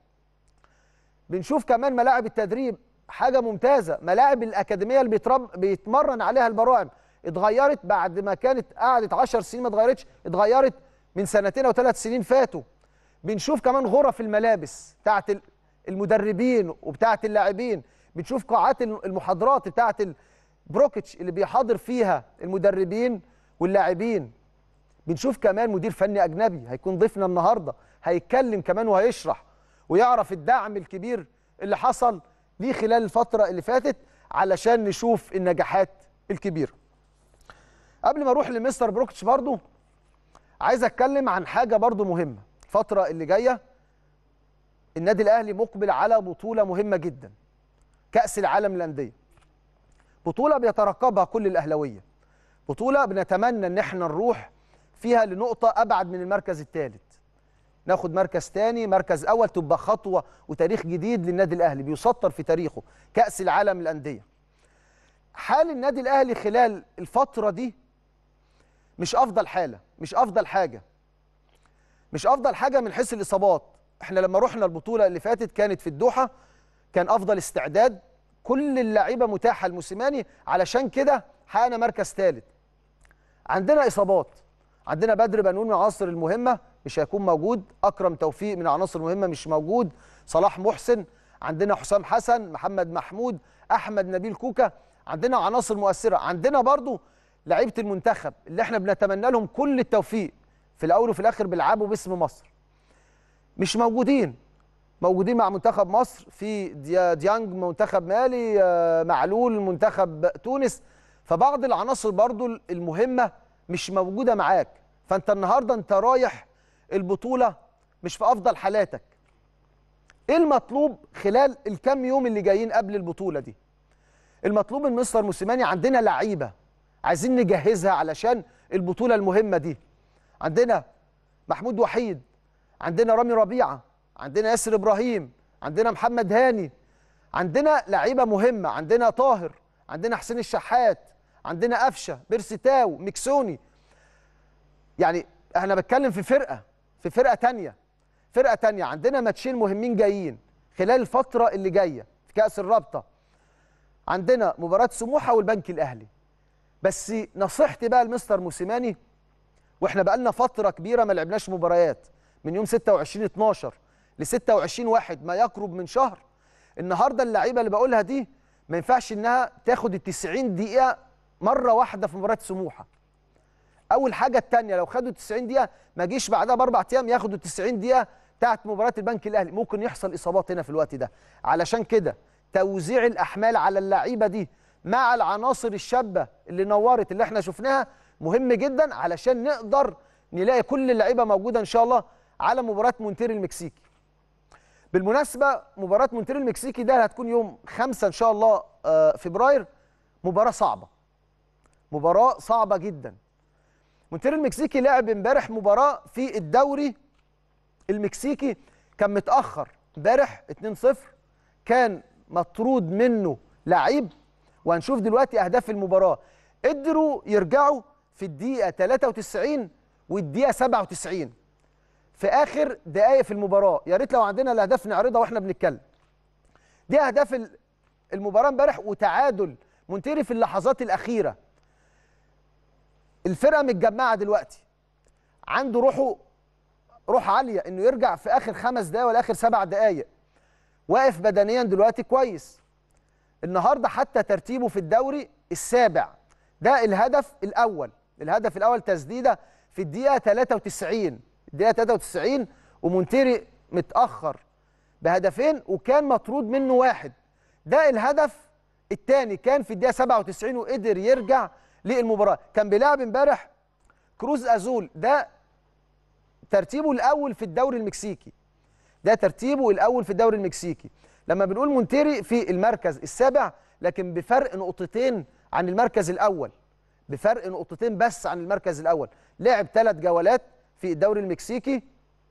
بنشوف كمان ملاعب التدريب حاجه ممتازه ملاعب الاكاديميه اللي بيترب بيتمرن عليها البراعم اتغيرت بعد ما كانت قعدت 10 سنين ما اتغيرتش اتغيرت من سنتين او ثلاث سنين فاتوا بنشوف كمان غرف الملابس بتاعت المدربين وبتاعت اللاعبين بنشوف قاعات المحاضرات بتاعت البروكيتش اللي بيحاضر فيها المدربين واللاعبين بنشوف كمان مدير فني اجنبي هيكون ضيفنا النهارده هيتكلم كمان وهيشرح ويعرف الدعم الكبير اللي حصل ليه خلال الفتره اللي فاتت علشان نشوف النجاحات الكبيره قبل ما اروح لمستر بروكيتش برضو عايز اتكلم عن حاجه برضو مهمه الفتره اللي جايه النادي الاهلي مقبل على بطوله مهمه جدا كاس العالم للانديه بطوله بيترقبها كل الاهلاويه بطوله بنتمنى ان احنا نروح فيها لنقطه ابعد من المركز الثالث ناخد مركز ثاني مركز اول تبقى خطوه وتاريخ جديد للنادي الاهلي بيسطر في تاريخه كاس العالم للانديه حال النادي الاهلي خلال الفتره دي مش افضل حاله مش افضل حاجه مش افضل حاجه من حيث الاصابات احنا لما رحنا البطوله اللي فاتت كانت في الدوحه كان افضل استعداد كل اللعيبه متاحه لموسيماني علشان كده حققنا مركز ثالث عندنا اصابات عندنا بدر بنون من العناصر المهمه مش هيكون موجود اكرم توفيق من العناصر المهمه مش موجود صلاح محسن عندنا حسام حسن محمد محمود احمد نبيل كوكا عندنا عناصر مؤثره عندنا برضو لعيبه المنتخب اللي احنا بنتمنى لهم كل التوفيق في الاول وفي الاخر بيلعبوا باسم مصر مش موجودين موجودين مع منتخب مصر في ديانج منتخب مالي معلول منتخب تونس فبعض العناصر برضو المهمه مش موجوده معاك فانت النهارده انت رايح البطوله مش في افضل حالاتك ايه المطلوب خلال الكام يوم اللي جايين قبل البطوله دي المطلوب من مستر موسيماني عندنا لعيبه عايزين نجهزها علشان البطوله المهمه دي عندنا محمود وحيد عندنا رامي ربيعه عندنا ياسر ابراهيم عندنا محمد هاني عندنا لعيبه مهمه عندنا طاهر عندنا حسين الشحات عندنا قفشه بيرسي تاو ميكسوني يعني احنا بتكلم في فرقه في فرقه تانية فرقه تانية عندنا ماتشين مهمين جايين خلال الفتره اللي جايه في كاس الرابطه عندنا مباراه سموحه والبنك الاهلي بس نصيحتي بقى لمستر موسيماني واحنا بقى لنا فتره كبيره ما لعبناش مباريات من يوم 26 12 ل 26 1 ما يقرب من شهر النهارده اللعيبه اللي بقولها دي ما ينفعش انها تاخد ال 90 دقيقه مره واحده في مباراه سموحه اول حاجه الثانيه لو خدوا 90 دقيقه ما جيش بعدها باربع ايام ياخدوا 90 دقيقه بتاعت مباراه البنك الاهلي ممكن يحصل اصابات هنا في الوقت ده علشان كده توزيع الاحمال على اللعيبه دي مع العناصر الشابه اللي نورت اللي احنا شفناها مهم جدا علشان نقدر نلاقي كل اللعيبه موجوده ان شاء الله على مباراه مونتير المكسيكي بالمناسبه مباراه مونتير المكسيكي ده هتكون يوم 5 ان شاء الله فبراير مباراه صعبه مباراه صعبه جدا مونتير المكسيكي لعب امبارح مباراه في الدوري المكسيكي كان متاخر امبارح 2-0 كان مطرود منه لعيب وهنشوف دلوقتي اهداف المباراه قدروا يرجعوا في الدقيقه 93 والدقيقه 97 في اخر دقائق في المباراه يا ريت لو عندنا الاهداف نعرضها واحنا بنتكلم دي اهداف المباراه امبارح وتعادل مونتيري في اللحظات الاخيره الفرقه متجمعه دلوقتي عنده روحه روح عاليه انه يرجع في اخر خمس دقائق ولا اخر سبع دقائق واقف بدنيا دلوقتي كويس النهارده حتى ترتيبه في الدوري السابع ده الهدف الاول الهدف الاول تسديده في الدقيقه 93 الدقيقه 93 ومونتيري متاخر بهدفين وكان مطرود منه واحد ده الهدف الثاني كان في الدقيقه 97 وقدر يرجع للمباراه كان بيلعب امبارح كروز ازول ده ترتيبه الاول في الدوري المكسيكي ده ترتيبه الاول في الدوري المكسيكي لما بنقول مونتيري في المركز السابع لكن بفرق نقطتين عن المركز الاول بفرق نقطتين بس عن المركز الاول لعب ثلاث جولات في الدوري المكسيكي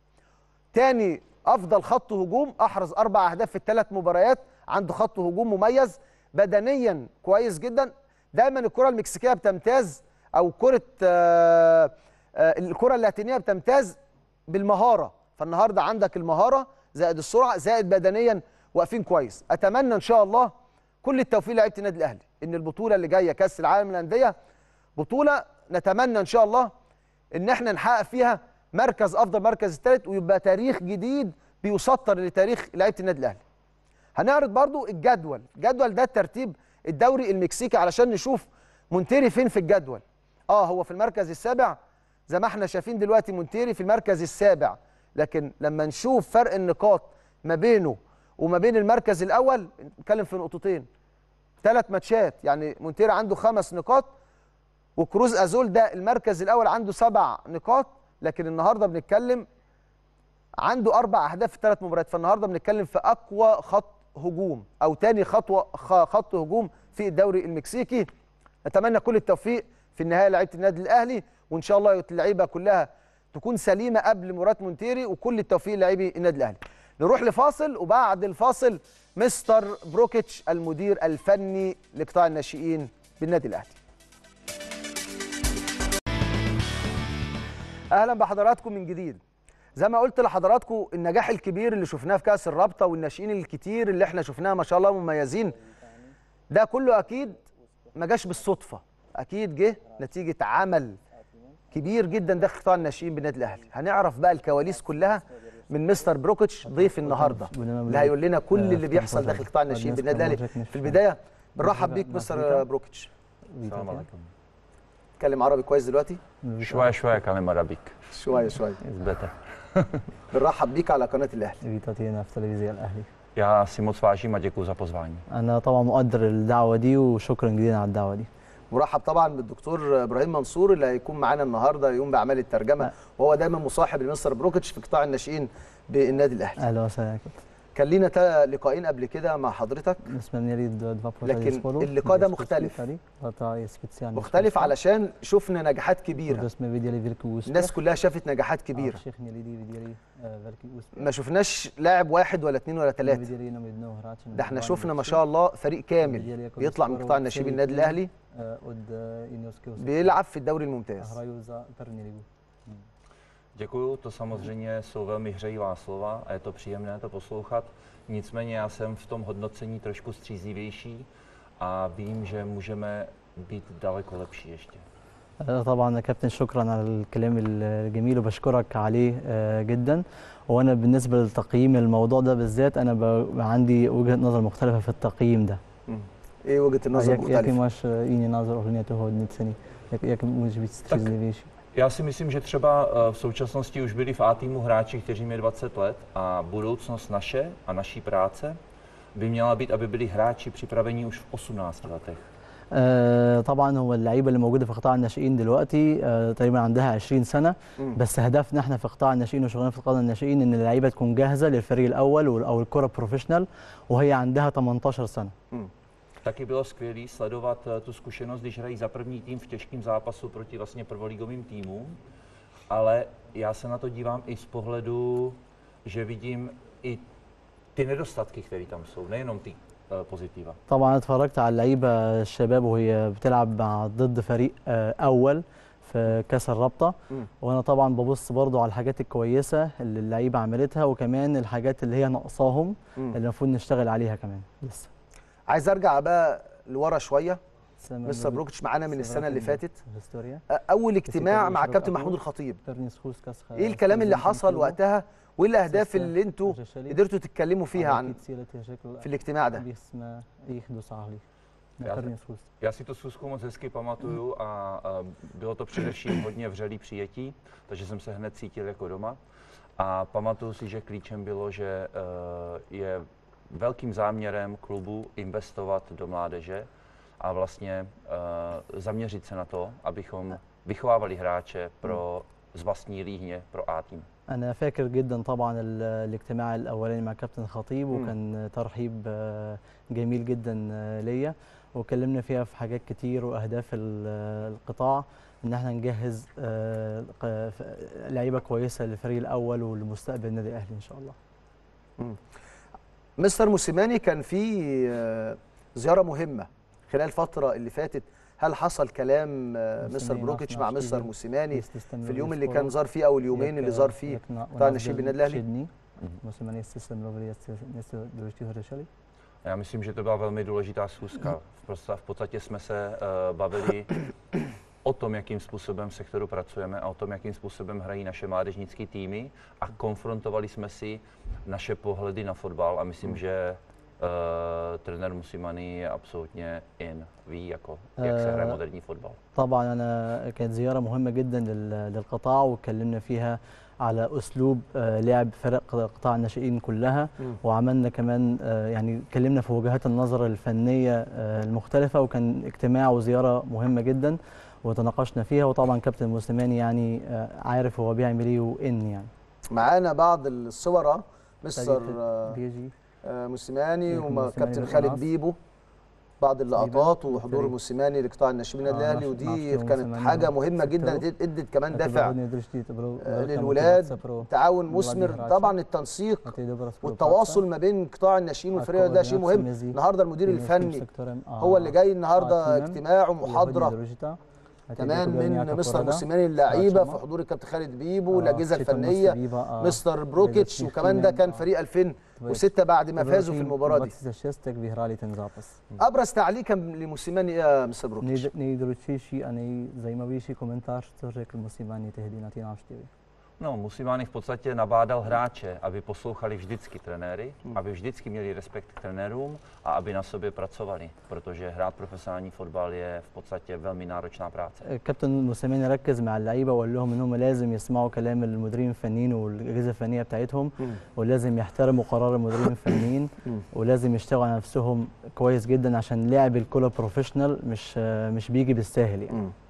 تاني افضل خط هجوم احرز اربع اهداف في الثلاث مباريات عنده خط هجوم مميز بدنيا كويس جدا دايما الكره المكسيكيه بتمتاز او كره آه، آه، الكره اللاتينيه بتمتاز بالمهاره فالنهارده عندك المهاره زائد السرعه زائد بدنيا واقفين كويس اتمنى ان شاء الله كل التوفيق لعيبه النادي الاهلي ان البطوله اللي جايه كاس العالم للانديه بطوله نتمنى ان شاء الله ان احنا نحقق فيها مركز افضل مركز الثالث ويبقى تاريخ جديد بيسطر لتاريخ لعيبه النادي الاهلي هنعرض برضو الجدول الجدول ده ترتيب الدوري المكسيكي علشان نشوف مونتيري فين في الجدول اه هو في المركز السابع زي ما احنا شايفين دلوقتي مونتيري في المركز السابع لكن لما نشوف فرق النقاط ما بينه وما بين المركز الاول نتكلم في نقطتين ثلاث ماتشات يعني مونتيري عنده خمس نقاط وكروز ازول ده المركز الاول عنده سبع نقاط لكن النهارده بنتكلم عنده اربع اهداف في ثلاث مباريات فالنهارده بنتكلم في اقوى خط هجوم او تاني خطوه خ- خط هجوم في الدوري المكسيكي اتمنى كل التوفيق في النهايه لعيبه النادي الاهلي وان شاء الله اللعيبه كلها تكون سليمه قبل مباراه مونتيري وكل التوفيق للاعبي النادي الاهلي نروح لفاصل وبعد الفاصل مستر بروكيتش المدير الفني لقطاع الناشئين بالنادي الاهلي اهلا بحضراتكم من جديد زي ما قلت لحضراتكم النجاح الكبير اللي شفناه في كاس الرابطه والناشئين الكتير اللي احنا شفناها ما شاء الله مميزين ده كله اكيد ما جاش بالصدفه اكيد جه نتيجه عمل كبير جدا داخل قطاع الناشئين بالنادي الاهلي هنعرف بقى الكواليس كلها من مستر بروكيتش ضيف النهارده اللي هيقول لنا كل اللي بيحصل داخل قطاع الناشئين بالنادي الاهلي في البدايه بنرحب بيك مستر بروكيتش السلام عليكم اتكلم عربي كويس دلوقتي شوية شوية كلام عربيك شويه شويه It's better. بنرحب بيك على قناه الاهلي Vítate v televízii الأهلي Já si moc vážím a děkuji za pozvání. أنا طبعا مقدر الدعوة دي وشكرا جزيلا على الدعوة دي مرحب طبعا بالدكتور ابراهيم منصور اللي هيكون معانا النهارده يقوم باعمال الترجمه وهو دايما مصاحب لمستر بروكيتش في قطاع الناشئين بالنادي الاهلي أهلا وسهلا يا كابتن كان لينا تا- لقاءين قبل كده مع حضرتك jsme měli d- dva pořady لكن spolu. اللقاء ده dvě مختلف. zkusky tady. A ta je speciální. مختلف zkuska, علشان شفنا نجاحات كبيره Protože jsme viděli velký úspěch. الناس كلها شافت نجاحات a كبيره všichni lidi viděli eh, velký úspěch. ما شفناش لاعب واحد ولا اتنين ولا ثلاثه Neviděli jenom jednoho hráče. ده احنا شفنا ما شاء الله فريق كامل viděli jako بيطلع من skoro قطاع الناشئين celý بالنادي tým, الاهلي eh, od eh, juniorského sektoru بيلعب في الدوري a الممتاز hrají za první ligu. Děkuju, to samozřejmě jsou velmi hřejivá slova a je to příjemné to poslouchat. Nicméně já jsem v tom hodnocení trošku střízlivější a vím, že můžeme být daleko lepší ještě. آه، طبعا يا كابتن شكرا على الكلام الجميل وبشكرك عليه آه، جدا وانا بالنسبه لتقييم الموضوع ده بالذات انا ب- عندي وجهه نظر مختلفه في التقييم ده مم. ايه وجهه النظر jak, jaký مختلفه máš eh, jiný názor ohledně toho hodnocení? Jak, jak můžeš být střízlivější? Já si myslím, že třeba eh, v současnosti už byli v A týmu hráči, kteří měli 20 let a budoucnost naše a naší práce by měla být, aby byli hráči připraveni už v 18 letech. آه طبعا هو اللعيبه اللي موجوده في قطاع الناشئين دلوقتي آه تقريبا عندها 20 سنه مم. بس هدفنا احنا في قطاع الناشئين وشغلنا في قطاع الناشئين ان اللعيبه تكون جاهزه للفريق الاول وال- او الكره بروفيشنال وهي عندها 18 سنه مم. Taky bylo skvělé sledovat eh, tu zkušenost, když hrají za první tým v těžkém zápasu proti vlastně prvoligovým týmům, ale já se na to dívám i z pohledu, že vidím i ty nedostatky, které tam jsou, nejenom ty eh, pozitiva. طبعا اتفرجت على اللعيبه الشباب وهي بتلعب مع ضد فريق آه اول في كاس الرابطه مم. وانا طبعا ببص برضو على الحاجات الكويسه اللي اللعيبه عملتها وكمان الحاجات اللي هي ناقصاهم مم. اللي المفروض نشتغل عليها كمان لسه عايز ارجع بقى لورا شويه لسه مستر بروكيتش معانا من السنه اللي فاتت هيستوريا اول اجتماع مع شباب كابتن أبو. محمود الخطيب První schůzka s ايه الكلام اللي حصل وقتها وايه الاهداف سيستم اللي انتوا Řešili. قدرتوا تتكلموا فيها A عن jaký cíle ty řekl, في الاجتماع ده aby jsme jich dosáhli na Já první schůzce. Já si to schůzku moc hezky pamatuju a, a bylo to především hodně vřelý přijetí, takže jsem se hned cítil jako doma. A pamatuju si, že klíčem bylo, že eh, je velkým záměrem klubu investovat do mládeže a vlastně eh, zaměřit se na to, abychom vychovávali hráče pro z vlastní líhně pro A tým. أنا فاكر جدا طبعا ال- الاجتماع الأولاني مع كابتن خطيب مم. وكان ترحيب آه، جميل جدا آه، ليا وكلمنا فيها في حاجات كتير وأهداف ال- القطاع إن احنا نجهز آه، ق- ف- لعيبة كويسة للفريق الأول ولمستقبل النادي الأهلي إن شاء الله مستر موسيماني كان في آه، زياره مهمه خلال الفتره اللي فاتت هل حصل كلام آه، مستر موسيماني بروكيتش نعرف- مع نعرف مستر إذا موسيماني يستستمر في اليوم اللي بالسكور. كان زار فيه او اليومين Jak, اللي eh, زار فيه jak na- u قطاع nás الناشئين byl بالنادي الاهلي tři dny. Mhm. Musíme jestli se mluvili, jestli něco důležitého řešili. Já myslím, že to byla velmi důležitá schůzka. V podsta- V podstatě jsme se uh, bavili o tom, jakým způsobem v sektoru pracujeme a o tom, jakým způsobem hrají naše mládežnické týmy a konfrontovali jsme si naše pohledy na fotbal a myslím, že uh, trenér Musimani je absolutně in, ví, jako, jak se hraje Eh, moderní fotbal. طبعا انا كانت زياره مهمه جدا لل- للقطاع واتكلمنا فيها على اسلوب آه، لعب فرق قطاع الناشئين كلها مم. وعملنا كمان آه، يعني اتكلمنا في وجهات النظر الفنيه آه، المختلفه وكان اجتماع وزياره مهمه جدا وتناقشنا فيها وطبعا كابتن موسيماني يعني آه، عارف هو بيعمل ايه وان يعني معانا بعض الصور أهو. مستر آه، بيجي آه، موسيماني يمكن وكابتن موسيماني خالد بالأناس. بيبو بعض اللقطات تقريباً. وحضور بالفريق. موسيماني لقطاع الناشئين النادي آه، الاهلي نعرف- ودي نعرف كانت موسيماني حاجه هو مهمه جدا سبته. ادت كمان دافع دافع آه، للولاد تعاون مثمر طبعا التنسيق والتواصل ما بين قطاع الناشئين والفريق ده شيء مهم النهارده المدير الفني هو اللي جاي النهارده اجتماع ومحاضره كمان من مستر موسيماني اللعيبه في حضور الكابتن خالد بيبو الاجهزه الفنيه مستر بروكيتش وكمان ده كان فريق 2006 بعد ما فازوا في المباراه دي ابرز تعليق كان لموسيماني ايه يا مستر بروكيتش Nejdůležitější a nejzajímavější komentář, co řekl Musímani tehdy na té návštěvě. No, Musimány v podstatě nabádal hráče, aby poslouchali vždycky trenéry, aby vždycky měli respekt k trenérům a aby na sobě pracovali, protože hrát profesionální fotbal je v podstatě velmi náročná práce. كابتن موسيماني ركز مع اللعيبه وقال لهم ان هم لازم يسمعوا كلام المديرين الفنيين والاجهزه الفنيه بتاعتهم ولازم يحترموا قرار المديرين الفنيين ولازم يشتغلوا على نفسهم كويس جدا عشان لعب الكوره بروفيشنال مش مش بيجي بالساهل يعني مم.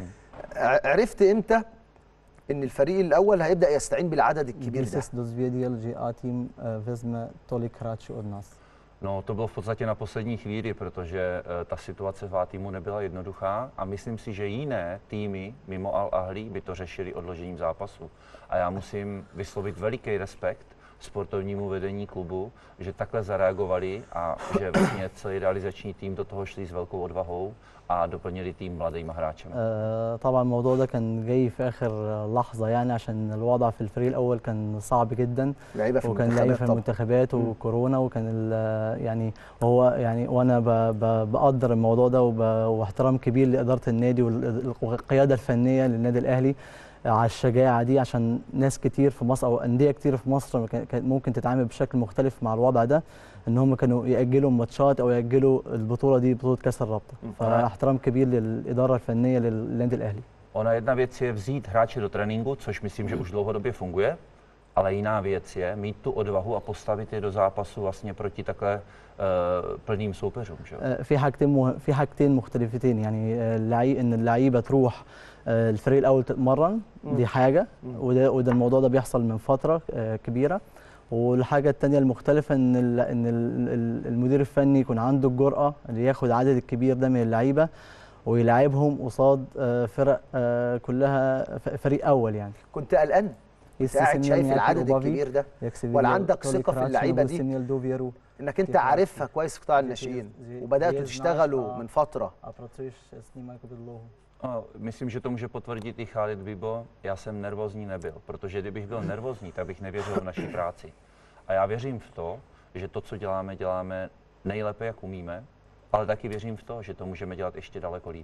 ع- عرفت امتى ان الفريق الاول هيبدا يستعين بالعدد الكبير Kdy ده se dozvěděl, že A tým eh, vezme tolik hráčů od nás? No, to bylo v podstatě na poslední chvíli, protože eh, ta situace v týmu nebyla jednoduchá a myslím si, že jiné týmy mimo Al Ahly by to řešili odložením zápasu. A já musím vyslovit veliký respekt sportovnímu vedení klubu, že takhle zareagovali a že vlastně celý realizační tým do toho šli s velkou odvahou a doplnili tým mladýma hráčemi. آه، طبعا الموضوع ده كان جاي في اخر لحظه يعني عشان الوضع في الفريق الاول كان صعب جدا لعيبه في وكان لعيبه في المنتخبات طبعا المنتخبات وكورونا وكان ال- يعني هو يعني وانا ب- ب- بقدر الموضوع ده وب- واحترام كبير لاداره النادي وال- والقياده الفنيه للنادي الاهلي على الشجاعه دي عشان ناس كتير في مصر او انديه كتير في مصر ما كان- كانت ممكن تتعامل بشكل مختلف مع الوضع ده ان هم كانوا ياجلوا ماتشات او ياجلوا البطوله دي بطوله كاس الرابطه فاحترام كبير للاداره الفنيه للنادي الاهلي Ona jedna věc je vzít hráče do tréninku, což myslím, že už dlouhodobě funguje, ale jiná věc je mít tu odvahu a postavit je do zápasu vlastně proti takhle uh, plným soupeřům. Že? jo? آه، في حاجتين مه... في حاجتين مختلفتين يعني آه، اللعي... ان اللعيبه تروح آه، الفريق الاول تتمرن دي حاجه وده وده الموضوع ده بيحصل من فتره آه، كبيره والحاجه الثانيه المختلفه ان ال... ان ال- ال- المدير الفني يكون عنده الجرأه اللي ياخد عدد الكبير ده من اللعيبه ويلعبهم قصاد آه، فرق آه، كلها ف- فريق اول يعني كنت قلقان كنت قاعد شايف العدد الكبير ده ولا عندك ثقة في اللعيبة دي؟ دي انك انت كيف عارفها كويس قطاع الناشئين زي- وبداتوا زي تشتغلوا الناس، آه. من فتره A pracuješ s nimi jako dlouho? No, myslím, že to může potvrdit i Khalid Bibo. Já jsem nervózní nebyl, protože kdybych byl nervózní, tak bych nevěřil v naší práci. A já věřím v to, že to, co děláme, děláme nejlépe, jak umíme, ale taky věřím v to, že to můžeme dělat ještě daleko líp.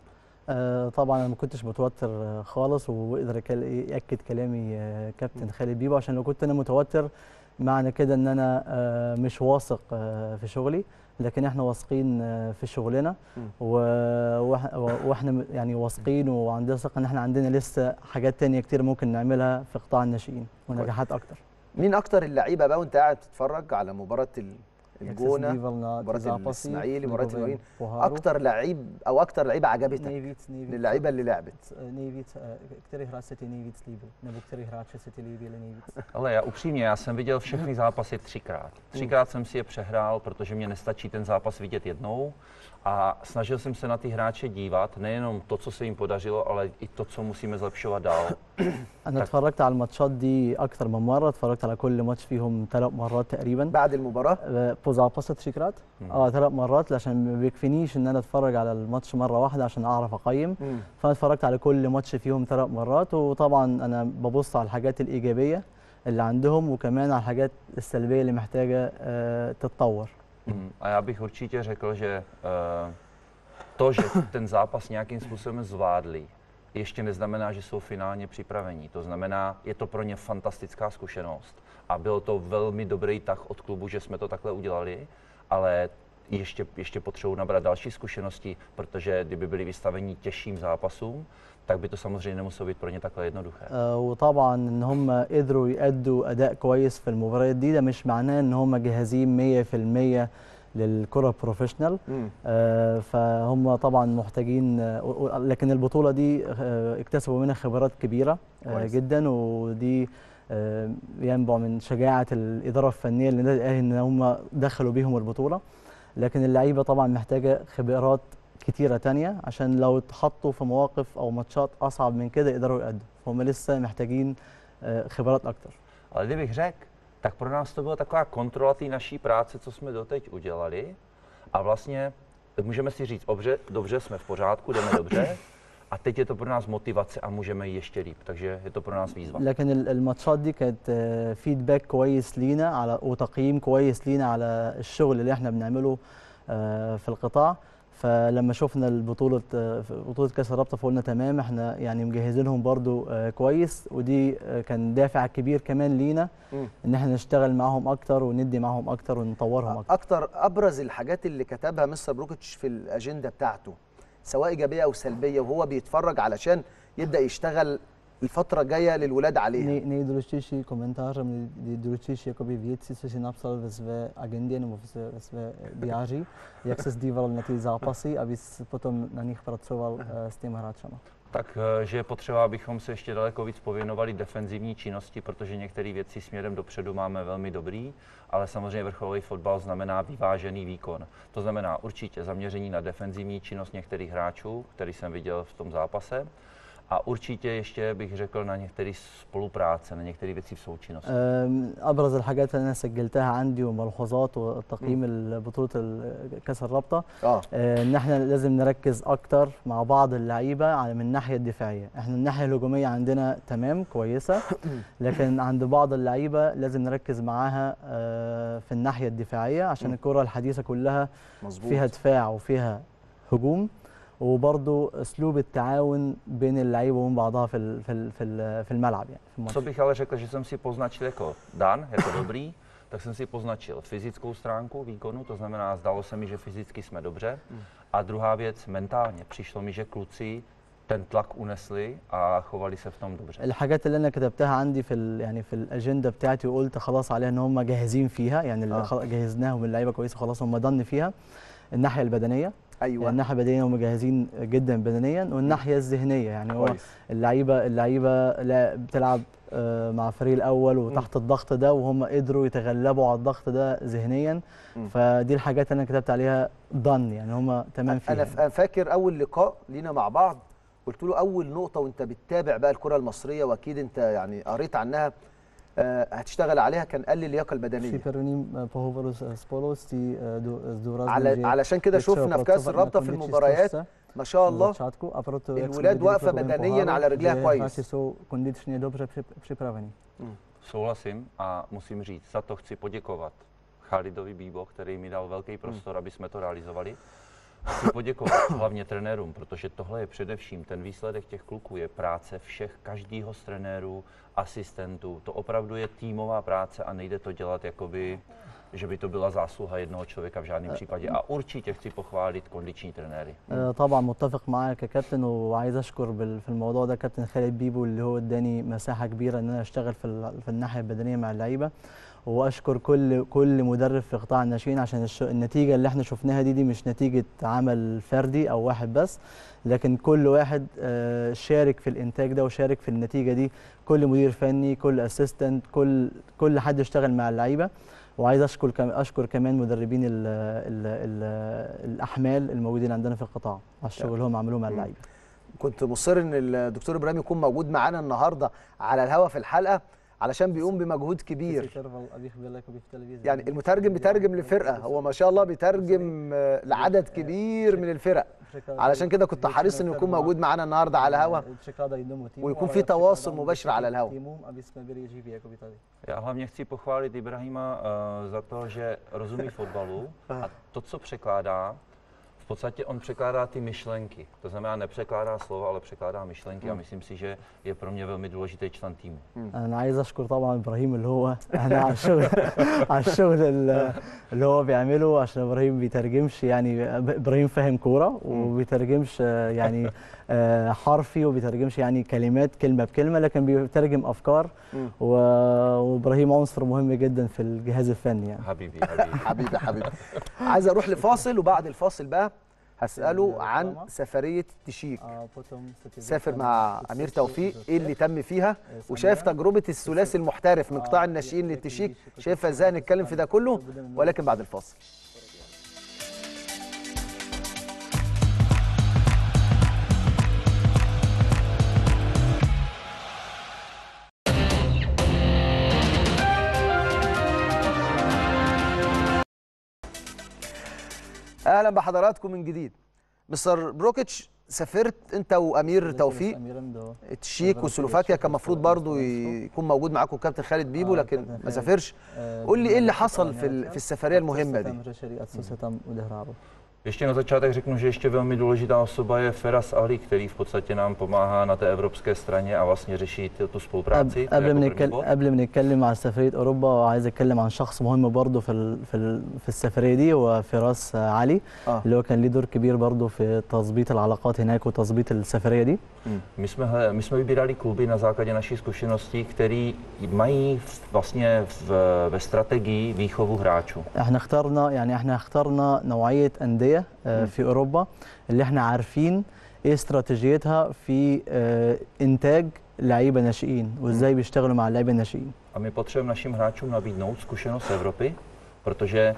آه، طبعا انا ما كنتش متوتر آه، خالص ويقدر يكل- ياكد كلامي آه، كابتن خالد بيبو عشان لو كنت انا متوتر معنى كده ان انا آه، مش واثق آه، في شغلي لكن احنا واثقين آه، في شغلنا مم. و- وإح- واحنا م- يعني واثقين وعندنا ثقه ان احنا عندنا لسه حاجات تانية كتير ممكن نعملها في قطاع الناشئين ونجاحات اكتر مين اكتر اللعيبه بقى وانت قاعد تتفرج على مباراه ال- الجونه مباراة الإسماعيلي، مباراة المقاولين. اكتر لعيب او اكتر لعيبه عجبتك نيفيت نيفيت للعيبه اللي لعبت Nejvíc, eh, který hráč se ti nejvíc líbil? Nebo který hráče se ti líbili nejvíc? Ale já upřímně, já jsem viděl všechny zápasy třikrát. Třikrát jsem si je přehrál, protože mě nestačí ten zápas vidět jednou. A snažil jsem se na ty hráče dívat, nejenom to, co se jim podařilo, ale i to, co musíme zlepšovat dál. انا طيب. اتفرجت على الماتشات دي اكتر من مره اتفرجت على كل ماتش فيهم ثلاث مرات تقريبا بعد المباراه آه، po zápase třikrát مم. اه ثلاث مرات عشان ما بيكفينيش ان انا اتفرج على الماتش مره واحده عشان اعرف اقيم مم. فانا اتفرجت على كل ماتش فيهم ثلاث مرات وطبعا انا ببص على الحاجات الايجابيه اللي عندهم وكمان على الحاجات السلبيه اللي محتاجه آه، تتطور Mm, A já bych určitě řekl, že eh, to, že ten zápas nějakým způsobem zvládli, ještě neznamená, že jsou finálně připravení. To znamená, je to pro ně fantastická zkušenost. A bylo to velmi dobrý tah od klubu, že jsme to takhle udělali, ale ještě, ještě potřebují nabrat další zkušenosti, protože kdyby byli vystaveni těžším zápasům, tak by to samozřejmě nemuselo být pro ně takhle jednoduché. آه، وطبعا ان هم قدروا يأدوا اداء كويس في المباريات دي ده مش معناه ان هم جاهزين 100% للكره البروفيشنال مم. آه، فهم طبعا محتاجين آه، و- و- لكن البطوله دي آه، اكتسبوا منها خبرات كبيره آه، كويس. جدا ودي آه، ينبع من شجاعه الاداره الفنيه للنادي الاهلي ان هم دخلوا بيهم البطوله لكن اللعيبه طبعا محتاجه خبرات كتيره تانية عشان لو اتحطوا في مواقف او ماتشات اصعب من كده يقدروا يأدوا فهم لسه محتاجين آه، خبرات اكتر Ale kdybych řekl, tak pro nás to byla taková kontrola té naší práce, co jsme doteď udělali. A vlastně můžeme si říct, dobře, dobře, jsme v pořádku, jdeme dobře. A teď je to pro nás motivace a můžeme jít ještě líp. Takže je to pro nás výzva. لكن ال- الماتشات دي كانت آه، فيدباك كويس لينا على وتقييم كويس لينا على الشغل اللي احنا بنعمله آه، في القطاع فلما شفنا البطولة آه، في بطولة كأس الرابطة فقلنا تمام احنا يعني مجهزينهم برضو آه، كويس ودي آه، كان دافع كبير كمان لينا مم. ان احنا نشتغل معاهم اكتر وندي معاهم اكتر ونطورهم اكتر اكتر ابرز الحاجات اللي كتبها مستر بروكيتش في الاجنده بتاعته سواء ايجابيه او سلبيه وهو بيتفرج علشان يبدا يشتغل الفتره الجايه للولاد عليها Nej, nejdůležitější komentářem, nejdůležitější jakoby věci, co si napsal ve své agendě nebo ve své, ve své diáři, jak se zdíval na ty zápasy, aby potom na nich pracoval eh, s těmi hráčama. Tak, eh, že je potřeba, abychom se ještě daleko víc pověnovali defenzivní činnosti, protože některé věci směrem dopředu máme velmi dobrý, ale samozřejmě vrcholový fotbal znamená vyvážený výkon. To znamená určitě zaměření na defenzivní činnost některých hráčů, který jsem viděl v tom zápase. A určitě ještě bych řekl na některé spolupráce, na některé věci v součinnosti. أم، ابرز الحاجات اللي انا سجلتها عندي وملحوظات وتقييم ال- بطوله ال- كاس الرابطه اه آه، ان احنا لازم نركز اكتر مع بعض اللعيبه على من الناحيه الدفاعيه احنا الناحيه الهجوميه عندنا تمام كويسه لكن عند بعض اللعيبه لازم نركز معاها آه، في الناحيه الدفاعيه عشان مم. الكره الحديثه كلها مظبوط فيها دفاع وفيها هجوم وبرضه اسلوب التعاون بين اللعيبه وبين بعضها في ال- في ال- في ال- في الملعب يعني في الماتش Co bych ale řekl, že jsem si poznačil jako Dan, jako dobrý, tak jsem si poznačil fyzickou stránku výkonu, to znamená, zdalo se mi, že fyzicky jsme dobře. A druhá věc, mentálně. Přišlo mi, že kluci ten tlak unesli a chovali se v tom dobře. الحاجات اللي انا كتبتها عندي في ال- يعني في الاجنده بتاعتي وقلت خلاص عليها ان هم جاهزين فيها يعني اللي آه. خلاص جهزناهم اللعيبه كويسه خلاص هم ضن فيها الناحيه البدنيه ايوه يعني الناحيه البدنيه هم جاهزين جدا بدنيا والناحيه الذهنيه يعني هو كويس اللعيبه اللعيبه لا بتلعب آه، مع الفريق الاول وتحت الضغط ده وهم قدروا يتغلبوا على الضغط ده ذهنيا مم. فدي الحاجات اللي انا كتبت عليها ضن يعني هم تمام فيها انا ف- أنا فاكر اول لقاء لينا مع بعض قلت له اول نقطه وانت بتتابع بقى الكره المصريه واكيد انت يعني قريت عنها آه، هتشتغل عليها كان قال لي اللياقه Při البدنيه prvním eh, pohovoru s- spolu si eh, do- zdůraznil, على že علشان كده je třeba شفنا في كاس pracovat na الرابطه في kondiční المباريات složce ما شاء na الله začátku a proto, jak jsme الولاد viděli v واقفة klubovém بدنياً poháru, على رجليها že كويس. hráči jsou kondičně dobře přip- připraveni. Souhlasím a musím říct, za to chci poděkovat Chalidovi Bíbo, který mi dal velký prostor, aby jsme to realizovali. chci poděkovat hlavně trenérům, protože tohle je především, ten výsledek těch kluků je práce všech, každýho z trenérů, asistentů. To opravdu je týmová práce a nejde to dělat jakoby, že by to byla zásluha jednoho člověka v žádném případě. A určitě chci pochválit kondiční trenéry. آه، طبعا متفق معاك يا كابتن وعايز اشكر بال- في الموضوع ده كابتن خالد بيبو اللي هو اداني مساحه كبيره ان انا اشتغل في ال- في الناحيه البدنيه مع اللعيبه واشكر كل كل مدرب في قطاع الناشئين عشان الش- النتيجه اللي احنا شفناها دي دي مش نتيجه عمل فردي او واحد بس لكن كل واحد آه، شارك في الانتاج ده وشارك في النتيجه دي كل مدير فني كل اسيستنت كل كل حد اشتغل مع اللعيبه وعايز اشكر كم اشكر كمان مدربين ال ال ال الاحمال الموجودين عندنا في القطاع على الشغل اللي هم عملوه مع اللعيبه كنت مصر ان الدكتور ابراهيم يكون موجود معانا النهارده على الهوا في الحلقه علشان بيقوم بمجهود كبير يعني المترجم بيترجم لفرقه هو ما شاء الله بيترجم آه، لعدد كبير من الفرق علشان كده كنت حريص انه يكون موجود معانا النهارده على الهوا ويكون في تواصل مباشر على الهوا Já hlavně chci pochválit Ibrahima uh, za to, že rozumí fotbalu a to, co překládá, v podstatě on překládá ty myšlenky. To znamená, nepřekládá slova, ale překládá myšlenky a myslím si, že je pro mě velmi důležitý člen týmu. انا عايز اشكر طبعا ابراهيم اللي هو انا على الشغل على الشغل ال- اللي هو بيعمله عشان ابراهيم بيترجمش يعني ابراهيم فاهم كوره وبيترجمش آه، يعني آه، حرفي وبيترجمش يعني كلمات كلمه بكلمه لكن بيترجم افكار مم. و- وابراهيم عنصر مهم جدا في الجهاز الفني يعني Habibi, habibi. حبيبي حبيبي عايز اروح لفاصل وبعد الفاصل بقى هساله عن سفريه تشيك سافر مع امير توفيق ايه اللي تم فيها وشايف تجربه الثلاثي المحترف من قطاع الناشئين للتشيك شايفها ازاي نتكلم في ده كله ولكن بعد الفاصل اهلا بحضراتكم من جديد مستر بروكيتش سافرت انت وامير توفيق التشيك وسلوفاكيا كان المفروض برضو يكون موجود معاكم كابتن خالد بيبو آه، لكن كابتن ما خالد. سافرش قول لي ايه اللي حصل في ال- في السفريه المهمه دي co se tam odehrálo. Ještě na začátek řeknu, že ještě velmi důležitá osoba je Feras Ali, který v podstatě nám pomáhá na té evropské straně a vlastně řeší tu- tu spolupráci. قبل To je قبل jako ما první نتكلم bod. قبل ما نتكلم عن سفريه اوروبا عايز اتكلم عن شخص مهم برضه في ال في ال في السفريه دي هو فراس علي آه. اللي هو كان ليه دور كبير برضه في تظبيط العلاقات هناك وتظبيط السفريه دي My jsme, hle- my jsme vybírali kluby na základě našich zkušeností, které mají v- vlastně v, ve strategii výchovu hráčů. احنا اخترنا يعني احنا اخترنا نوعيه انديه آه، في اوروبا اللي احنا عارفين ايه استراتيجيتها في آه، انتاج لعيبه ناشئين وازاي بيشتغلوا مع اللعيبه الناشئين A my potřebujeme našim hráčům nabídnout zkušenost z Evropy, protože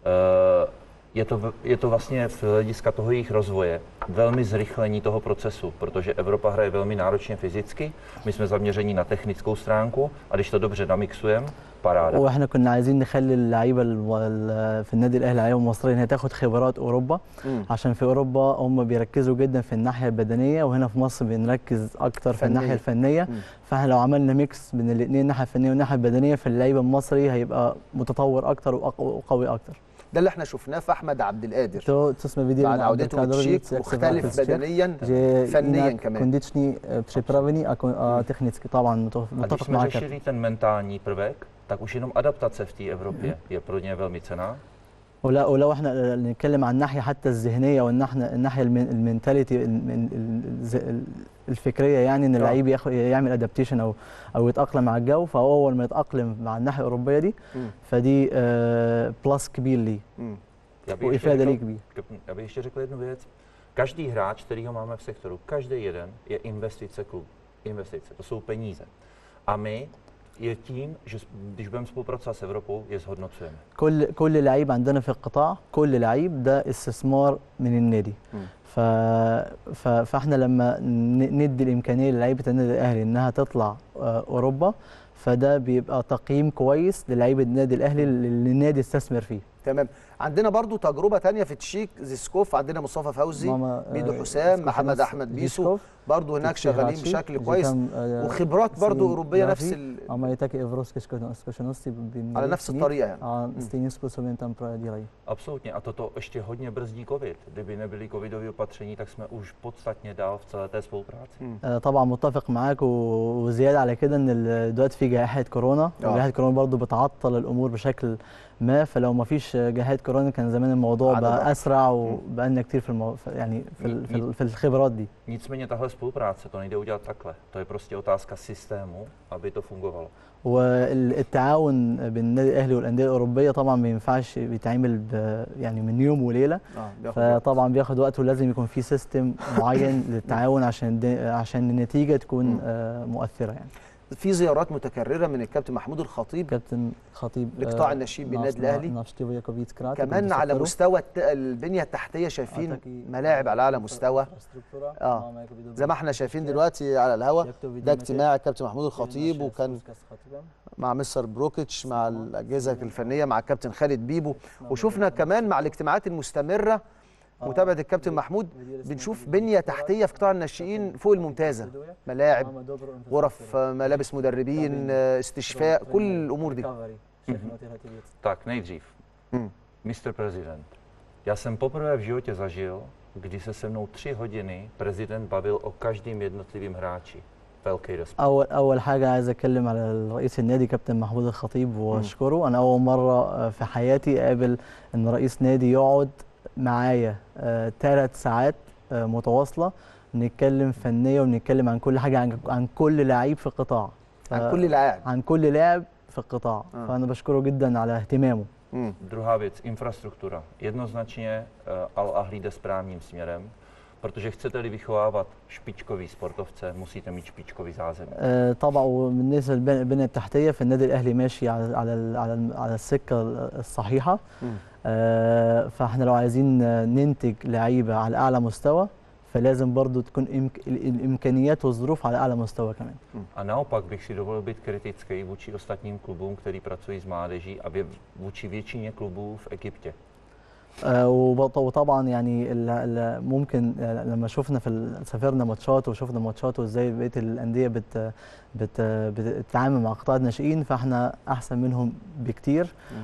uh, je to, v- je to vlastně v hlediska toho jejich rozvoje velmi zrychlení toho procesu, protože Evropa hraje velmi náročně fyzicky, my jsme zaměření na technickou stránku a když to dobře namixujeme, paráda. واحنا كنا عايزين نخلي اللعيبه ال- ال- في النادي الاهلي اللعيبه المصريه ان هي تاخد خبرات اوروبا مم. عشان في اوروبا هم بيركزوا جدا في الناحيه البدنيه وهنا في مصر بنركز اكتر في فنية. الناحيه الفنيه مم. فاحنا لو عملنا ميكس بين الاثنين الناحيه الفنيه والناحيه البدنيه فاللعيب المصري هيبقى متطور اكتر وأق- وقوي اكتر ده اللي احنا شفناه في احمد عبد القادر To, co jsme viděli بعد na عودته من Abdelkaderovi, التشيك jak se vrátil مختلف z Čech, بدنيا že فنيا jinak كمان kondiční eh, připravený a, kon- a technicky طبعا متف- A když متفق jsme معاك řešili ten mentální prvek, tak už jenom adaptace v té Evropě je pro ně velmi cená. ولا ولو احنا نتكلم عن الناحيه حتى الذهنيه والناحيه الناحيه المن- المنتاليتي الم- ال- الز- الفكريه يعني ان اللعيب ياخد يعمل ادابتيشن او او يتاقلم مع الجو فهو اول ما يتاقلم مع الناحيه الاوروبيه دي مم. فدي آه، بلس كبير ليه مم. Já bych, ještě وافاده ليه řekl, كبير já bych ještě řekl jednu věc. Každý hráč, kterýho máme v sektoru, každý jeden je investice klub. Investice, to jsou peníze. A my je tím, že s- když budeme spolupracovat s Evropou, je zhodnocujeme. كل كل لعيب عندنا في القطاع كل لعيب ده استثمار من النادي مم. ف... ف... فاحنا لما ن- ندي الامكانيه للعيبه النادي الاهلي انها تطلع آه، اوروبا فده بيبقى تقييم كويس للعيبه النادي الاهلي اللي النادي استثمر فيه تمام عندنا برضو تجربه تانية في تشيك زيسكوف عندنا مصطفى فوزي ماما، ميدو آه، حسام زيسكوف محمد ناس احمد بيسو زيسكوف، برضو هناك شغالين تكسي بشكل هاتشي، كويس جي كان، آه، وخبرات برضو سين اوروبيه نفس جرافي، ال... Ама и така Евроски скъщности على نفس الطريقه يعني А стejným způsobem tam dělají. Absolutně a toto ještě hodně brzdí covid. Kdyby nebyly covidové opatření, tak jsme už podstatně dál v celé té spolupráci. آه، طبعا متفق معاك و- وزياده على كده ان ال- دلوقتي في جائحه كورونا آه. وجائحه كورونا برضو بتعطل الامور بشكل ما فلو ما فيش جائحه كورونا كان زمان الموضوع عدد بقى أكتر. اسرع وبقالنا كتير في المو... في- يعني في, ال... في, ال... في الخبرات دي Nicméně tahle spolupráce, to nejde udělat takhle. To je prostě otázka systému, aby to fungovalo. والتعاون بين النادي الاهلي والانديه الاوروبيه طبعا ما ينفعش بيتعمل ب... يعني من يوم وليله اه بياخد وقت. فطبعا بياخد وقت ولازم يكون في سيستم معين للتعاون عشان الد- عشان النتيجه تكون مم. آه، مؤثره يعني في زيارات متكرره من الكابتن محمود الخطيب كابتن خطيب لقطاع آه، الناشئين بالنادي ناس- الأهلي. ناشطيوية كوفيد كرات كمان على مستوى الت- البنيه التحتيه شايفين ملاعب على اعلى مستوى آه. زي ما احنا شايفين دلوقتي على الهوا ده اجتماع الكابتن محمود الخطيب وكان مع مستر بروكيتش مع الاجهزه الفنيه مع الكابتن خالد بيبو وشفنا كمان مع الاجتماعات المستمره متابعه الكابتن محمود بنشوف بنيه تحتيه في قطاع الناشئين فوق الممتازه ملاعب غرف آه، ملابس مدربين آه، استشفاء كل الامور دي Tak nejdřív, Hmm. Mr. President, já jsem poprvé v životě zažil, kdy se se mnou tři hodiny prezident bavil o každém jednotlivém hráči. Velký respekt. اول اول حاجه عايز اتكلم على رئيس النادي كابتن محمود الخطيب واشكره انا اول مره آه، في حياتي اقابل ان رئيس نادي يقعد معايا ثلاث ساعات آه، متواصله نتكلم فنيه ونتكلم عن كل حاجه عن, عن كل لعيب في القطاع عن كل لاعب عن كل لاعب في القطاع آه. فانا بشكره جدا على اهتمامه مم. Druhá věc, infrastruktura. Jednoznačně uh, Al-Ahli jde správným směrem, protože chcete-li vychovávat špičkový sportovce, musíte mít špičkový zázemí. آه، طبعا وبالنسبه للبنيه التحتيه في النادي الاهلي ماشي على على ال- على ال- على السكه الصحيحه مم. آه، فاحنا لو عايزين ننتج لعيبه على اعلى مستوى فلازم برضو تكون إمك... ال- الامكانيات والظروف على اعلى مستوى كمان A naopak bych si dovolil být kritický vůči ostatním klubům, který pracují s mládeží a vě- vůči většině klubů v Egyptě. آه، وبط- وطبعا يعني ال- ال- ممكن آه، لما شفنا في ال- سافرنا ماتشات وشفنا ماتشات وازاي بقيه الانديه بت بت بتتعامل مع قطاع الناشئين فاحنا احسن منهم بكتير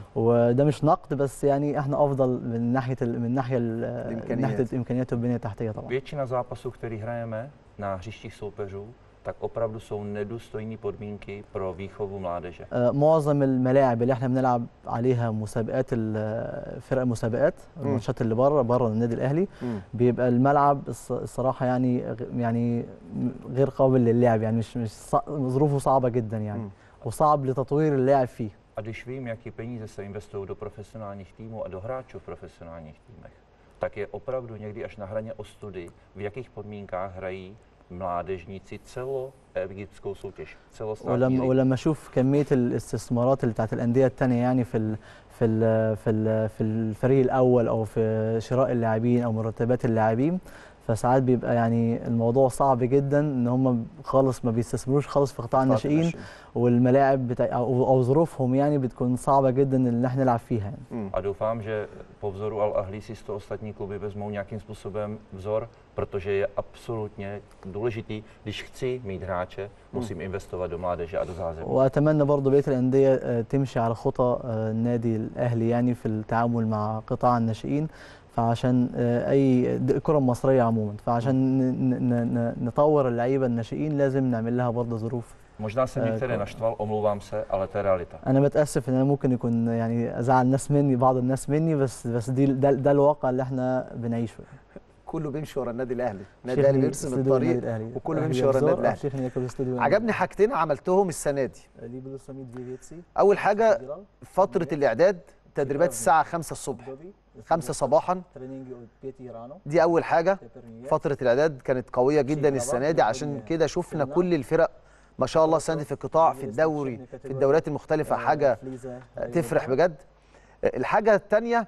وده مش نقد بس يعني احنا افضل من ناحيه ال- من ناحيه ال- من الإمكانيات. ناحيه الامكانيات والبنيه التحتيه طبعا Většina zápasů, který hrajeme na hřištích soupeřů, tak opravdu jsou nedůstojné podmínky pro výchovu mládeže. آه، معظم الملاعب اللي احنا بنلعب عليها مسابقات ال- فرق المسابقات الماتشات اللي بره بره النادي الاهلي مم. بيبقى الملعب الص- الصراحه يعني غ- يعني غير قابل للعب يعني مش مش صع- ظروفه صعبه جدا يعني مم. وصعب لتطوير اللاعب فيه A když vím, jaký peníze se investují do profesionálních týmů a do hráčů v profesionálních týmech, tak je opravdu někdy až na hraně ostudy, v jakých podmínkách hrají mládežníci celoegyptskou soutěž, celostátní ولما ligu. ولما اشوف كميه الاستثمارات اللي بتاعت الانديه الثانيه يعني في ال في ال في ال في الفريق الاول او في شراء اللاعبين او مرتبات اللاعبين فساعات بيبقى يعني الموضوع صعب جدا ان هم خالص ما بيستثمروش خالص في قطاع الناشئين والملاعب بتاع او أو ظروفهم يعني بتكون صعبه جدا ان احنا نلعب فيها يعني. مم. A doufám, že po vzoru Al-Ahli si z toho ostatní kluby vezmou nějakým způsobem vzor, protože je absolutně důležitý, když chci mít hráče, musím investovat do mládeže a do zázemí. واتمنى برضه بقيه الانديه آه، تمشي على خطى آه، النادي الاهلي يعني في التعامل مع قطاع الناشئين فعشان آه، اي د- الكره المصريه عموما فعشان ن- ن- ن- نطور اللعيبه الناشئين لازم نعمل لها برضه ظروف Možná jsem Eh, některé ko- naštval, omlouvám se, ale to je realita. انا متاسف ان انا ممكن يكون يعني ازعل الناس مني بعض الناس مني بس بس دي ده, ده الواقع اللي احنا بنعيشه كله بيمشي ورا النادي الاهلي النادي الاهلي بيرسم استوديو النادي الطريق الأهلي. وكله أهلي بيمشي ورا أبزار، النادي الاهلي شيخ نيكول استوديو عجبني حاجتين عملتهم السنه دي لي بلوساميد فيفيتسي اول حاجه فتره الاعداد تدريبات الساعه 5 الصبح 5 صباحا تريننج بيتي رانو دي اول حاجه فتره الاعداد كانت قويه جدا السنه دي عشان كده شفنا كل الفرق ما شاء الله السنه دي في القطاع في الدوري في الدوريات المختلفه حاجه تفرح بجد الحاجه الثانيه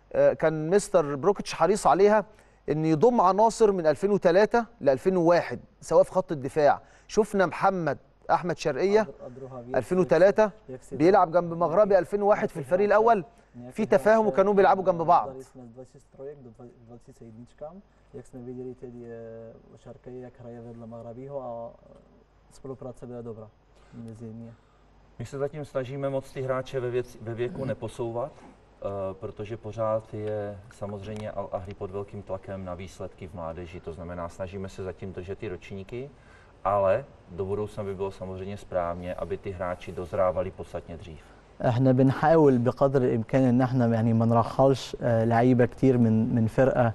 كان مستر بروكيتش حريص عليها ان يضم عناصر من 2003 ل 2001 سواء في خط الدفاع شفنا محمد احمد شرقيه 2003 بيلعب جنب مغربي 2001 في الفريق الاول في تفاهم وكانوا بيلعبوا جنب بعض Dali jsme 23 do 21, jak jsme viděli tedy eh, Šarka jak hraje vedle Magrabího a spolupráce byla dobrá mezi nimi. My se zatím snažíme moc ty hráče ve, věc, ve věku neposouvat, uh, protože pořád je samozřejmě Al Ahly pod velkým tlakem na výsledky v mládeži. To znamená, snažíme se zatím držet ty ročníky, ale do budoucna by bylo samozřejmě správně, aby ty hráči dozrávali podstatně dřív. احنا بنحاول بقدر الامكان ان احنا يعني ما نرحلش آه، لعيبه كتير من من فرقه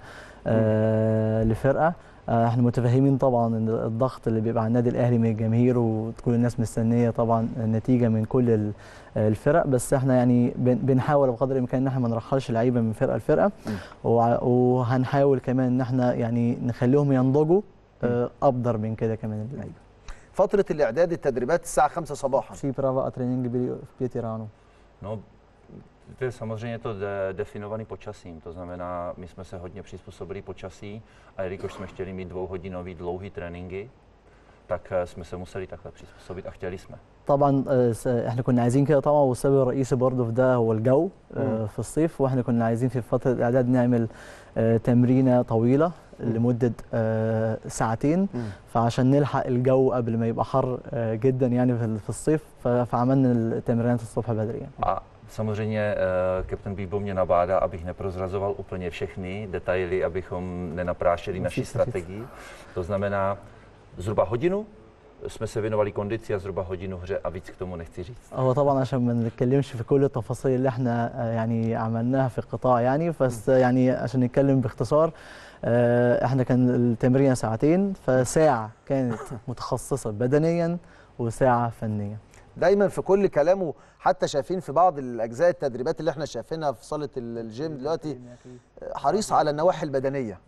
آه، لفرقه آه، احنا متفهمين طبعا ان الضغط اللي بيبقى على النادي الاهلي من الجماهير وكل الناس مستنيه طبعا نتيجه من كل ال- الفرق بس احنا يعني بن- بنحاول بقدر الامكان ان احنا ما نرحلش لعيبه من فرقه لفرقه وع- وهنحاول كمان ان احنا يعني نخليهم ينضجوا آه، افضل من كده كمان اللعيبه فتره الاعداد التدريبات الساعه 5 صباحا Příprava a tréninky byly v pěti ráno. No, to je samozřejmě to de- definovaný počasím, to znamená, my jsme se hodně přizpůsobili počasí a jelikož jsme chtěli mít dvouhodinový dlouhý tréninky, tak eh, jsme se museli takhle přizpůsobit a chtěli jsme. طبعا آه، س- احنا كنا عايزين كده طبعا والسبب الرئيسي برضه في ده هو الجو آه، في الصيف واحنا كنا عايزين في فتره الاعداد نعمل آه، تمرينه طويله لمده آه، ساعتين مم. فعشان نلحق الجو قبل ما يبقى حر آه، جدا يعني في ال- في الصيف ف- فعملنا التمرينات الصبح بدري يعني. A samozřejmě uh, kapten Bíbo mě nabádá, abych neprozrazoval úplně všechny detaily, abychom nenaprášili naši Musíte říct. strategii. To znamená, zhruba hodinu jsme se věnovali kondici a zhruba hodinu hře a víc k tomu nechci říct. هو طبعا عشان ما نتكلمش في كل التفاصيل اللي احنا آه، يعني عملناها في القطاع يعني بس يعني عشان نتكلم باختصار آه، احنا كان التمرين ساعتين فساعة كانت متخصصة بدنيا وساعة فنيا دايما في كل كلامه حتى شايفين في بعض الاجزاء التدريبات اللي احنا شايفينها في صاله ال- الجيم دلوقتي حريص على النواحي البدنيه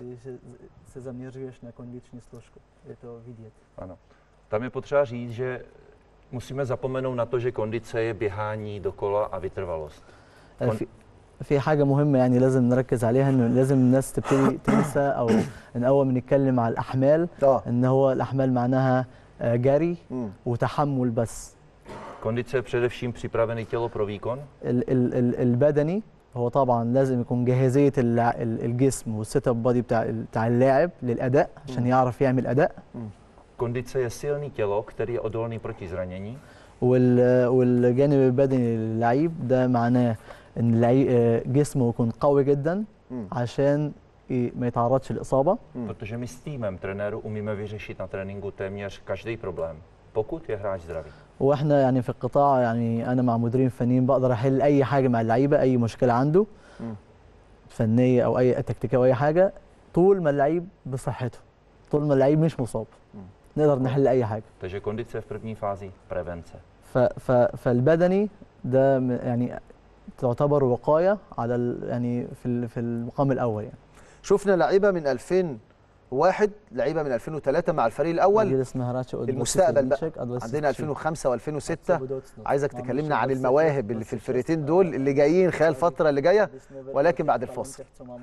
se zaměřuješ na kondiční složku, je to vidět. Ano. Tam je potřeba říct, že musíme zapomenout na to, že kondice je běhání dokola a vytrvalost. كون- في في حاجة مهمة يعني لازم نركز عليها انه لازم الناس تبتدي تنسى او ان اول ما نتكلم على الاحمال اه ان هو الاحمال معناها آه، جري مم. وتحمل بس Kondice je především připravené tělo pro výkon, ال ال ال البدني هو طبعا لازم يكون جاهزيه الع- ال- الجسم والسيت اب بادي بتاع ال- بتاع اللاعب للاداء عشان يعرف يعمل اداء kondice je silný tělo, který je odolný proti zranění. وال والجانب البدني للعيب ده معناه ان اللعيب آه، جسمه يكون قوي جدا مم. عشان ي- ما يتعرضش لاصابه Protože my s týmem trenéru umíme vyřešit na tréninku téměř každý problém, pokud je hráč zdravý. واحنا يعني في القطاع يعني انا مع مديرين فنيين بقدر احل اي حاجه مع اللعيبه اي مشكله عنده مم. فنيه او اي تكتيكيه او اي حاجه طول ما اللعيب بصحته طول ما اللعيب مش مصاب مم. نقدر نحل اي حاجه Takže kondice je v první fázi prevence. ف ف فالبدني ده م- يعني تعتبر وقايه على ال يعني في ال- في المقام الاول يعني شفنا لعيبه من 2001 لعيبه من 2003 مع الفريق الاول اللي اسمها راتشو المستقبل بقى عندنا 2005 و2006 عايزك تكلمنا عن المواهب اللي في الفرقتين دول اللي جايين خلال الفتره اللي جايه ولكن بعد الفاصل.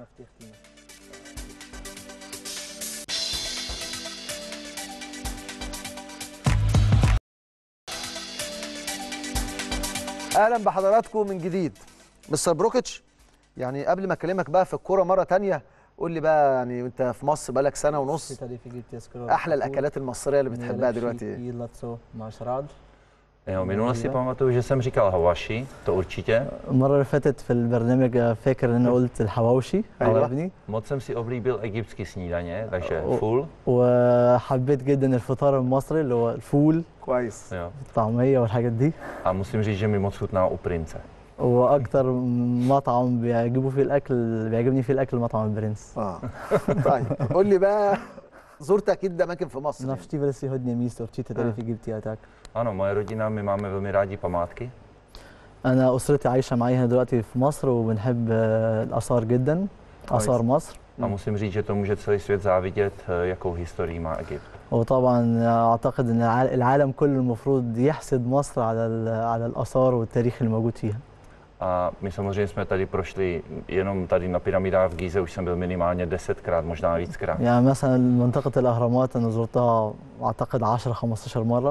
اهلا بحضراتكم من جديد مستر بروكيتش يعني قبل ما اكلمك بقى في الكوره مره تانية قول لي بقى يعني انت في مصر بقالك سنه ونص احلى الاكلات المصريه اللي بتحبها دلوقتي ايه jídla, co máš rád? Jo, minule si pamatuju, že jsem říkal hawashi, to určitě. المرة اللي فاتت في البرنامج فاكر ان انا قلت الحواوشي أيوة. عجبني Moc jsem si oblíbil egyptský snídaně, takže O- full. وحبيت جدا الفطار المصري اللي هو الفول كويس Jo. الطعمية والحاجات دي A musím říct, že mi moc chutná u prince. واكتر مطعم بيعجبوا فيه الاكل بيعجبني فيه الاكل مطعم البرنس اه طيب قول لي بقى زرت اكيد اماكن في مصر يعني. Navštívili si hodně míst určitě tady v Egyptě a tak. Ano, moje rodina, my máme velmi rádi památky. أنا أسرتي عايشة معايا هنا دلوقتي في مصر وبنحب آه، الآثار جدا آثار مصر A musím říct, že to může celý svět závidět, eh, jakou historii má Egypt. وطبعا أعتقد أن الع- العالم كله المفروض يحسد مصر على ال- على الآثار والتاريخ الموجود فيها. A my samozřejmě jsme tady prošli, jenom tady na pyramidách v Gize už jsem byl minimálně desetkrát, možná víckrát. يعني مثلا منطقة الأهرامات أنا زرتها أعتقد 10 15 مرة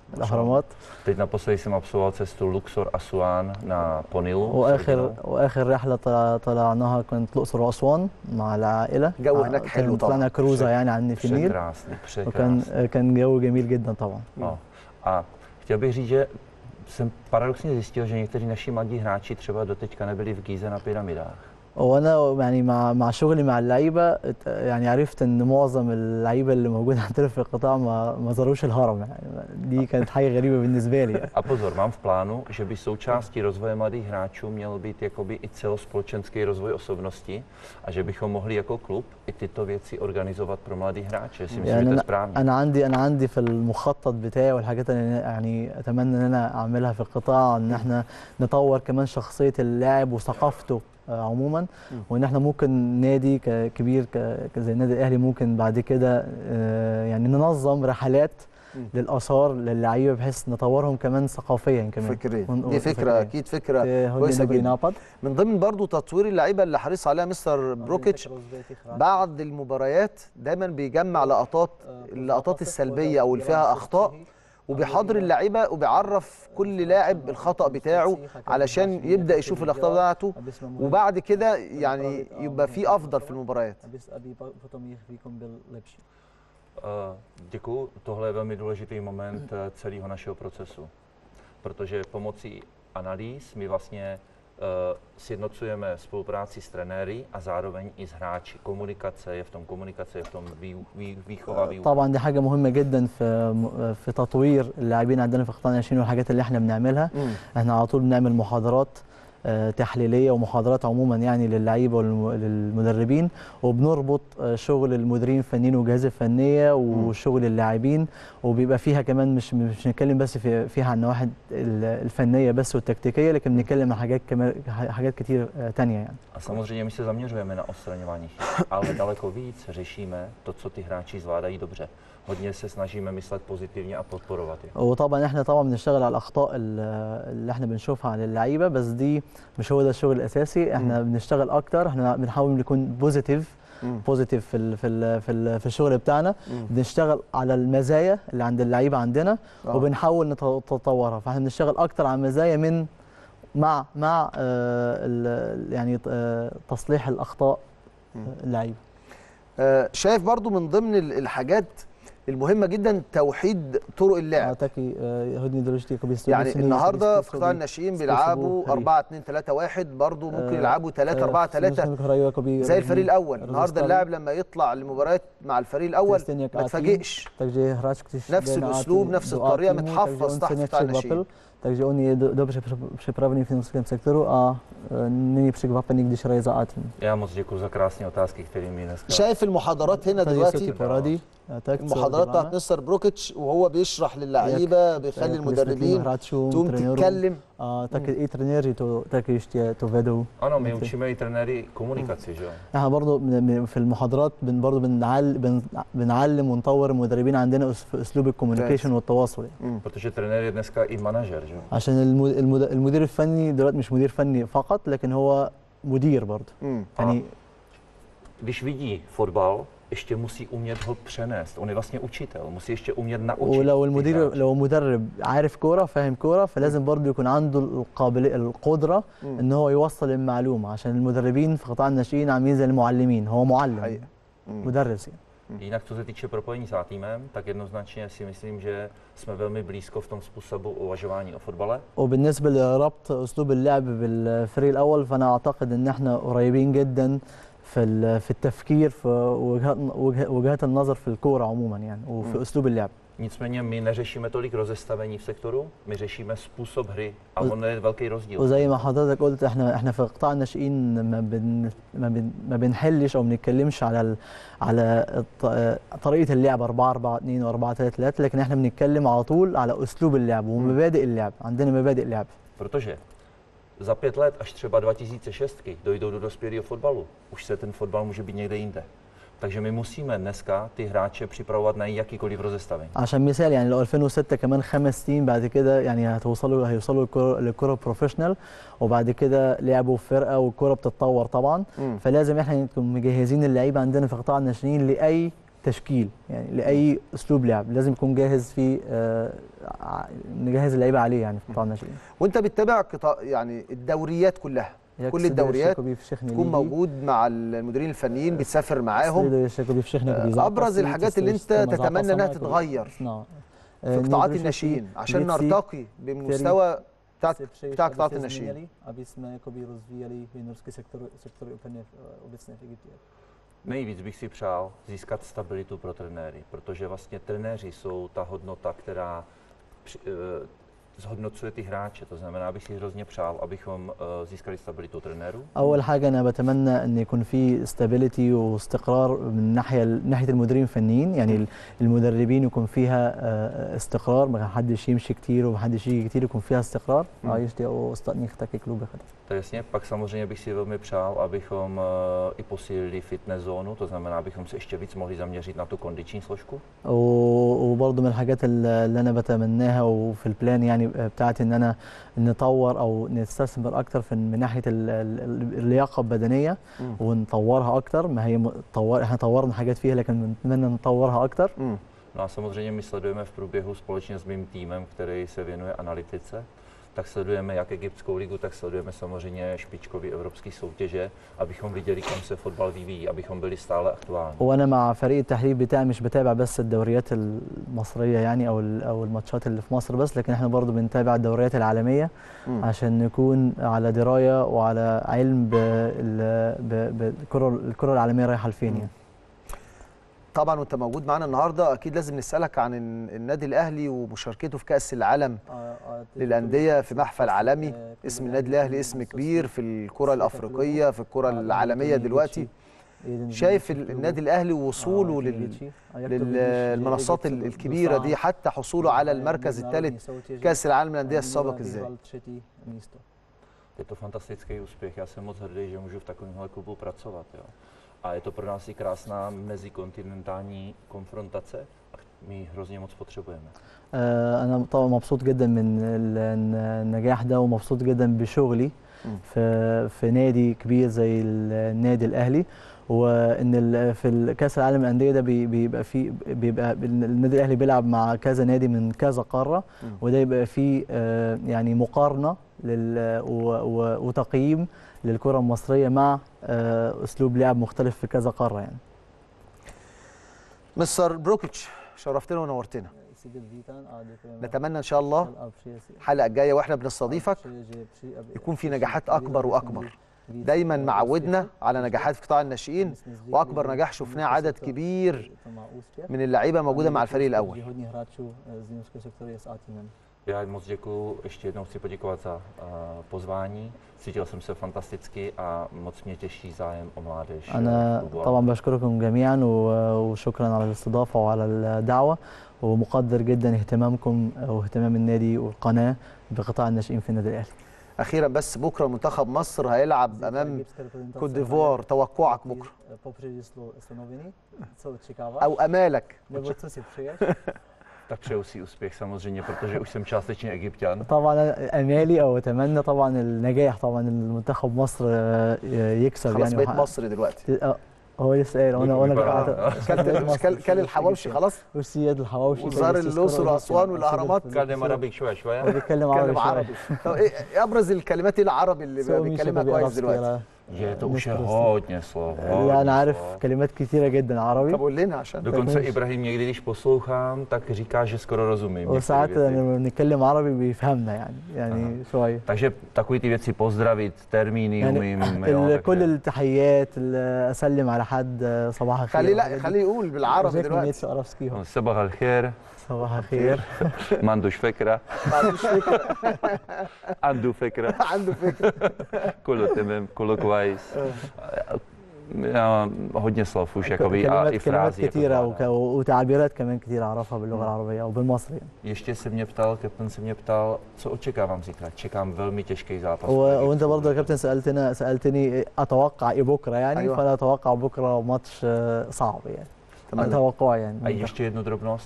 الاهرامات Teď naposledy jsem absolvoval cestu Luxor Asuán na Ponilu. s واخر rodinou. واخر رحله طلع- طلعناها كانت الاقصر واسوان مع العائله جو ع- هناك كان حلو طبعاً. طلعنا كروزه يعني عن في النيل Překrásný, وكان překrásný. كان جو جميل جدا طبعا No. A chtěl bych říct, že jsem paradoxně zjistil, že někteří naši mladí hráči třeba doteďka nebyli v Gíze na pyramidách. وانا يعني مع مع شغلي مع اللعيبه ات- يعني عرفت ان معظم اللعيبه اللي موجوده عندنا في القطاع ما ما زاروش الهرم يعني دي كانت حاجه غريبه بالنسبه لي يعني. A pozor, mám v plánu, že by součástí rozvoje mladých hráčů měl být jakoby i celospolečenský rozvoj osobnosti a že bychom mohli jako klub i tyto věci organizovat pro mladý hráče. Si myslím, يعني že to je انا správně. انا عندي انا عندي في المخطط بتاعي والحاجات اللي أنا يعني اتمنى ان انا اعملها في القطاع ان احنا نطور كمان شخصيه اللاعب وثقافته آه، عموما وان احنا ممكن نادي ك- كبير ك- ك- زي النادي الاهلي ممكن بعد كده آه، يعني ننظم رحلات مم. للاثار للعيبه بحيث نطورهم كمان ثقافيا كمان فكرين ون- دي فكره فكرين. اكيد فكره هوني كويسه نبري جدا نابد من ضمن برضو تطوير اللعيبه اللي حريص عليها مستر بروكيتش بعد المباريات دايما بيجمع لقطات اللقطات السلبيه او اللي فيها اخطاء وبيحاضر اللعيبه وبيعرف كل لاعب الخطا بتاعه علشان يبدا يشوف الاخطاء بتاعته وبعد كده يعني يبقى في افضل في المباريات Eh, Děkuji. Tohle je velmi důležitý moment eh, celého našeho procesu, protože pomocí analýz my vlastně eh, sjednocujeme spolupráci s trenéry a zároveň i s hráči. Komunikace je v tom, komunikace je v tom, vý, vý, výchova, výuka. طبعا دي حاجه مهمه جدا في في تطوير اللاعبين عندنا في قطاع الناشئين والحاجات اللي احنا بنعملها مم. احنا على طول بنعمل محاضرات آه، تحليليه ومحاضرات عموما يعني للعيبه وللمدربين وبنربط آه، شغل المديرين الفنيين والجهاز الفنيه وشغل اللاعبين وبيبقى فيها كمان مش مش بنتكلم بس في فيها عن النواحي ال- الفنيه بس والتكتيكيه لكن بنتكلم عن حاجات كمان حاجات كتير آه، تانية يعني A samozřejmě my se zaměřujeme na odstraňování chyb, ale daleko víc řešíme to, co ty hráči zvládají dobře. Hodně se snažíme myslet pozitivně a podporovat je. وطبعا احنا طبعا بنشتغل على الاخطاء ال- اللي احنا بنشوفها عن اللعيبه بس دي مش هو ده الشغل الاساسي احنا بنشتغل اكتر احنا بنحاول نكون بوزيتيف مم. بوزيتيف في ال في ال في, ال في الشغل بتاعنا مم. بنشتغل على المزايا اللي عند اللعيبه عندنا آه. وبنحاول نط- نطورها فاحنا بنشتغل اكتر على المزايا من مع مع آه ال- يعني آه تصليح الاخطاء مم. اللعيبه آه، شايف برضو من ضمن ال- الحاجات المهمه جدا توحيد طرق اللعب taki e, hodně důležitý jako by يعني النهارده في قطاع الناشئين بيلعبوا 4 2 3 1 برضه ممكن يلعبوا 3 4 3 زي الفريق الاول النهارده اللاعب لما يطلع لمباريات مع الفريق الاول ما تفاجئش takže hráč, když نفس jde na الأسلوب، tým- نفس do الطريقة، A týmu, متحفظ takže on تحت se قطاع الناشئين. nepřekvapil, takže on je do- dobře při- připravený v tom sektoru a e, není překvapený, když hraje za A tým. Já moc děkuji za krásné otázky, které mi dneska... شايف المحاضرات هنا Takže jsou دلوقتي ty porady, e, tak, co المحاضرات děláme. بتاعت مستر بروكيتش وهو بيشرح للعيبه بيخلي jak المدربين vysvětlíme hráčům, تقوم trenérům, تتكلم a taky i trenéři to taky ještě to vedou. Ano, my Ok. učíme i trenéry komunikaci, že jo? احنا برضه بن- بن- في المحاضرات بن برضه بنعل بن- بنعلم ونطور المدربين عندنا أس- في اسلوب الكوميونيكيشن والتواصل يعني. Protože trenér je dneska i manažer, že jo? عشان المد- المد- المدير الفني دلوقتي مش مدير فني فقط لكن هو مدير برضه مم. يعني Když vidí fotbal, ještě musí umět ho přenést. On je vlastně učitel, musí ještě umět naučit. ولو ty المدير hráče. لو مدرب عارف كوره فاهم كوره فلازم برضه يكون عنده القابليه القدره مم. ان هو يوصل المعلومه عشان المدربين في قطاع الناشئين عاملين زي المعلمين هو معلم حقيقة. مم. مدرس يعني Jinak, co se týče propojení s týmem, tak jednoznačně si myslím, že jsme velmi blízko v tom způsobu uvažování o fotbale. وبالنسبه لربط اسلوب اللعب بالفريق الاول فانا اعتقد ان احنا قريبين جدا في ال- في التفكير في وجهات وجه- وجهات النظر في الكوره عموما يعني وفي مم. اسلوب اللعب Nicméně my neřešíme tolik rozestavení v sektoru, my řešíme způsob hry a Uz- on je velký rozdíl. وزي ما حضرتك قلت احنا احنا في قطاع الناشئين ما بن ما, بن ما بنحلش او ما بنتكلمش على ال على الط- طريقه اللعب 4 4 2 و 4 3 3 لكن احنا بنتكلم على طول على اسلوب اللعب ومبادئ اللعب عندنا مبادئ لعب Protože za pět let, až třeba 2006 dojdou do dospělého fotbalu, už se ten fotbal může být někde jinde. Takže my musíme dneska ty hráče připravovat na jakýkoliv rozestavení. عشان مثال يعني لو 2006 كمان خمس سنين بعد كده يعني هتوصلوا هيوصلوا للكرة- للكره بروفيشنال وبعد كده لعبوا في فرقه والكره بتتطور طبعا مم. فلازم احنا نكون مجهزين اللعيبه عندنا في قطاع الناشئين لاي تشكيل يعني لاي اسلوب لعب لازم يكون جاهز في آه، ع- نجهز اللعيبه عليه يعني في قطاع الناشئين وانت بتتابع قطاع يعني الدوريات كلها كل الدوريات تكون موجود مع المديرين الفنيين بتسافر معاهم آه، ابرز الحاجات اللي انت تتمنى انها تتغير في قطاعات الناشئين عشان نرتقي بالمستوى بتاع بتاع قطاعات الناشئين aby jsme jakoby rozvíjeli juniorský sektor, sektor úplně v- obecně v Egyptě. Nejvíc bych si přál získat stabilitu pro trenéry, protože vlastně trenéři jsou ta hodnota, která při- eh, zhodnocuje ty hráče. To znamená, bych si hrozně přál, abychom eh, získali stabilitu trenérů. اول حاجه انا بتمنى ان يكون في استابيليتي واستقرار من ناحيه من ناحيه المديرين الفنيين يعني ال- المدربين يكون فيها آه، استقرار ما حدش يمشي كتير وما حدش يجي كتير يكون فيها استقرار مم. عايش دي ostatních taky klubech To je jasně. Pak samozřejmě bych si velmi přál, abychom eh, i posílili fitness zónu, to znamená, abychom se ještě víc mohli zaměřit na tu kondiční složku. و- وبرضه من الحاجات ال- اللي انا بتمناها وفي البلان يعني بتاعتي ان انا نطور او نستثمر اكتر في من ناحيه ال- ال- اللياقه البدنيه مم. ونطورها اكتر ما هي م- طور احنا طورنا حاجات فيها لكن نتمنى نطورها اكتر مم. No a samozřejmě my sledujeme v průběhu společně s mým týmem, který se věnuje analytice, tak sledujeme jak egyptskou ligu, tak sledujeme samozřejmě špičkové evropské soutěže, abychom viděli, kam se fotbal vyvíjí, abychom byli stále aktuální. وانا مع فريق التحليل بتاعي مش بتابع بس الدوريات المصريه يعني او ال- او الماتشات اللي في مصر بس لكن احنا برضو بنتابع الدوريات العالميه مم. عشان نكون على درايه وعلى علم بال- ب- بالكره الكره العالميه رايحه لفين يعني طبعا وانت موجود معانا النهارده اكيد لازم نسالك عن ال- النادي الاهلي ومشاركته في كاس العالم للانديه في محفل عالمي اسم النادي الاهلي اسم كبير في الكره الافريقيه في الكره العالميه دلوقتي شايف ال- النادي الاهلي ووصوله لل للمنصات ال- الكبيره دي حتى حصوله على المركز الثالث كاس العالم للانديه السابق ازاي Je to fantastický úspěch, já jsem moc hrdý, že můžu v takovémhle klubu pracovat. Jo. A je to pro nás i krásná mezikontinentální konfrontace a my ji hrozně moc potřebujeme. آه، انا طبعا مبسوط جدا من ال- الن- النجاح ده ومبسوط جدا بشغلي مم. في في نادي كبير زي النادي الاهلي وان ال- في ال- كاس العالم للانديه ده بي- بيبقى فيه بيبقى النادي الاهلي بيلعب مع كذا نادي من كذا قاره مم. وده يبقى فيه آه، يعني مقارنه لل و- و- وتقييم للكره المصريه مع آه، اسلوب لعب مختلف في كذا قاره يعني مستر بروكيتش شرفتنا ونورتنا نتمنى ان شاء الله الحلقه الجايه واحنا بنستضيفك يكون في نجاحات اكبر واكبر دايما معودنا على نجاحات في قطاع الناشئين واكبر نجاح شفناه عدد كبير من اللعيبه موجوده مع الفريق الاول Já moc děkuji, ještě jednou chci poděkovat za uh, pozvání. Cítil jsem se fantasticky a moc mě těší zájem o mládež. eh, انا klubu. طبعا بشكركم جميعا و- وشكرا على الاستضافه وعلى الدعوه ومقدر جدا اهتمامكم واهتمام النادي والقناه بقطاع الناشئين في النادي الاهلي اخيرا بس بكره منتخب مصر هيلعب امام كوت ديفوار توقعك بكره او امالك Tak přeju si úspěch samozřejmě, protože už jsem částečně egyptian. طبعا أنا امالي او اتمنى طبعا النجاح طبعا المنتخب مصر آه، يكسب خلاص يعني بقيت وحقق- مصري دلوقتي آه، هو لسه قايل وانا وانا آه. كلت كل كل الحواوشي خلاص والسياد الحواوشي وزار الاقصر واسوان والاهرامات Kladem arabik šoje هو šoje. بيتكلم عربي بيتكلم شوية. عربي طب ايه إيه ابرز الكلمات ايه العربي اللي بس هو بقى مش بيتكلمها ما كويس بيعرفش دلوقتي ولا- Je to už je Mistrovství. hodně slov. لا hodně انا عارف slov. كلمات كتيره جدا عربي طب قول لنا عشان Dokonce Tak už- Ibrahim někdy, když poslouchám, tak říká, že skoro rozumím. některé وساعات věty. لما بنتكلم عربي بيفهمنا يعني يعني شويه Takže takový ty věci pozdravit, termíny يعني umím. ال- jo, كل takže- التحيات ال- اسلم على حد صباح الخير خليه لا والحاجات دي. خليه يقول بالعربي جاكني دلوقتي ميتس عرفسكي هو. صباح الخير صباح الخير mandouš fekra, ما عندوش فكره andu fekra, عنده فكره kolo temem, kolo kvajs. Já hodně slov už jakoby a كلمات i كلمات frází. jako كتيره zvládám. وك- وتعبيرات كمان كتير اعرفها باللغه العربيه او بالمصري يعني. Ještě se mě ptal, kapten se mě ptal, co očekávám zítra. Čekám velmi těžký zápas. و- وانت برضه يا كابتن سالتنا سالتني اتوقع ايه بكره يعني أيوة. فانا اتوقع بكره ماتش آه، صعب يعني تمام توقع A يعني ještě jednu drobnost.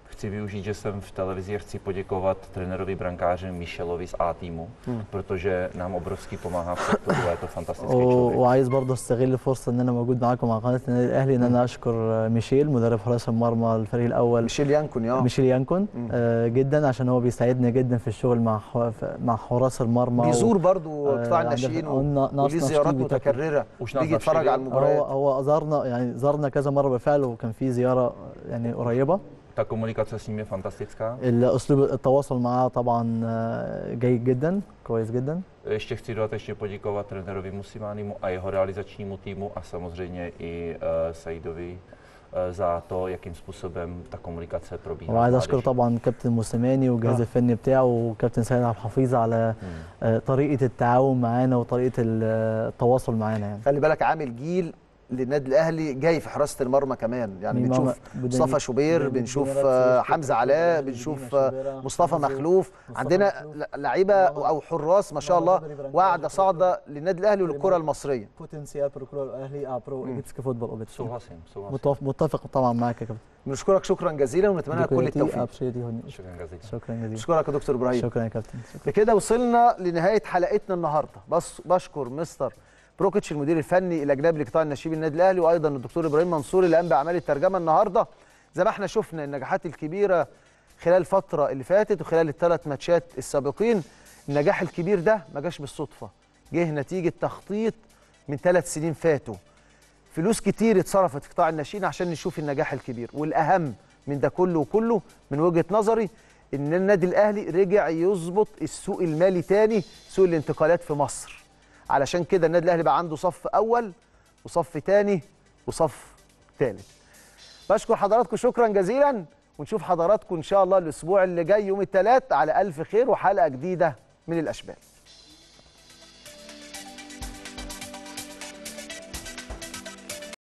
chci využít, že jsem v televizi a chci poděkovat trenérovi brankáři Michelovi z A týmu, protože nám obrovský pomáhá v sektoru a je to fantastický و- člověk. وعايز برضه استغل الفرصه ان انا موجود معاكم على قناه النادي الاهلي ان انا اشكر ميشيل مدرب حراس المرمى الفريق الاول ميشيل يانكون يا ميشيل يانكون آه جدا عشان هو بيساعدني جدا في الشغل مع حو- مع حراس المرمى بيزور برضو آه، قطاع عندنا الناشئين في- و- قلنا ناس وليه زيارات ناشئين بتاكل. متكرره وش ناس بيجي يتفرج على ناشئين؟ المباريات هو هو زارنا يعني زارنا كذا مره بالفعل وكان في زياره يعني قريبه Ta komunikace s ním je fantastická. الاسلوب التواصل معاه طبعا آه، جيد جدا كويس جدا Ještě chci dodatečně poděkovat trenérovi Musimánimu a jeho realizačnímu týmu a samozřejmě i uh, Saidovi uh, za to, jakým způsobem ta komunikace probíhá. وعايز s اشكر mládeží. طبعا كابتن موسيماني والجهاز آه. الفني بتاعه وكابتن سيد عبد الحفيظ على آه، طريقه التعاون معانا وطريقه ال- التواصل معانا يعني خلي بالك عامل جيل للنادي الاهلي جاي في حراسه المرمى كمان يعني مين بنشوف ماما- بدني- مصطفى شوبير بدني- بنشوف بدني آه، رابسي، حمزه شكرا علاء بدني بنشوف بدني آه، شوبيرة، مصطفى حمزة، مخلوف مصطفى عندنا مخلوف. ل- لعيبه ماما- او حراس ما شاء ماما الله بدري برانكاج واعده وكل- صاعده للنادي الاهلي وللكره المصريه بوتنسيال برو كرة الاهلي ا برو ايجيبسكي فوتبول اوبيتش Souhlasím, souhlasím. متوافق متفق طبعا معاك يا كابتن بنشكرك شكرا جزيلا ونتمنى لك كل ديكوريتي التوفيق ابشيتي هوني Šukrem Gazika. شكرا جزيلا بشكرك يا دكتور ابراهيم شكرا يا كابتن شكرا. بكده وصلنا لنهايه حلقتنا النهارده بس بشكر مستر بروكيتش المدير الفني الاجنبي لقطاع الناشئين النادي الاهلي وايضا الدكتور ابراهيم منصور اللي قام باعمال الترجمه النهارده زي ما احنا شفنا النجاحات الكبيره خلال الفتره اللي فاتت وخلال الثلاث ماتشات السابقين النجاح الكبير ده ما جاش بالصدفه جه نتيجه تخطيط من ثلاث سنين فاتوا فلوس كتير اتصرفت في قطاع الناشئين عشان نشوف النجاح الكبير والاهم من ده كله وكله من وجهه نظري ان النادي الاهلي رجع يظبط السوق المالي تاني سوق الانتقالات في مصر علشان كده النادي الاهلي بقى عنده صف اول وصف تاني وصف ثالث بشكر حضراتكم شكرا جزيلا ونشوف حضراتكم ان شاء الله الاسبوع اللي جاي يوم الثلاث على الف خير وحلقه جديده من الاشبال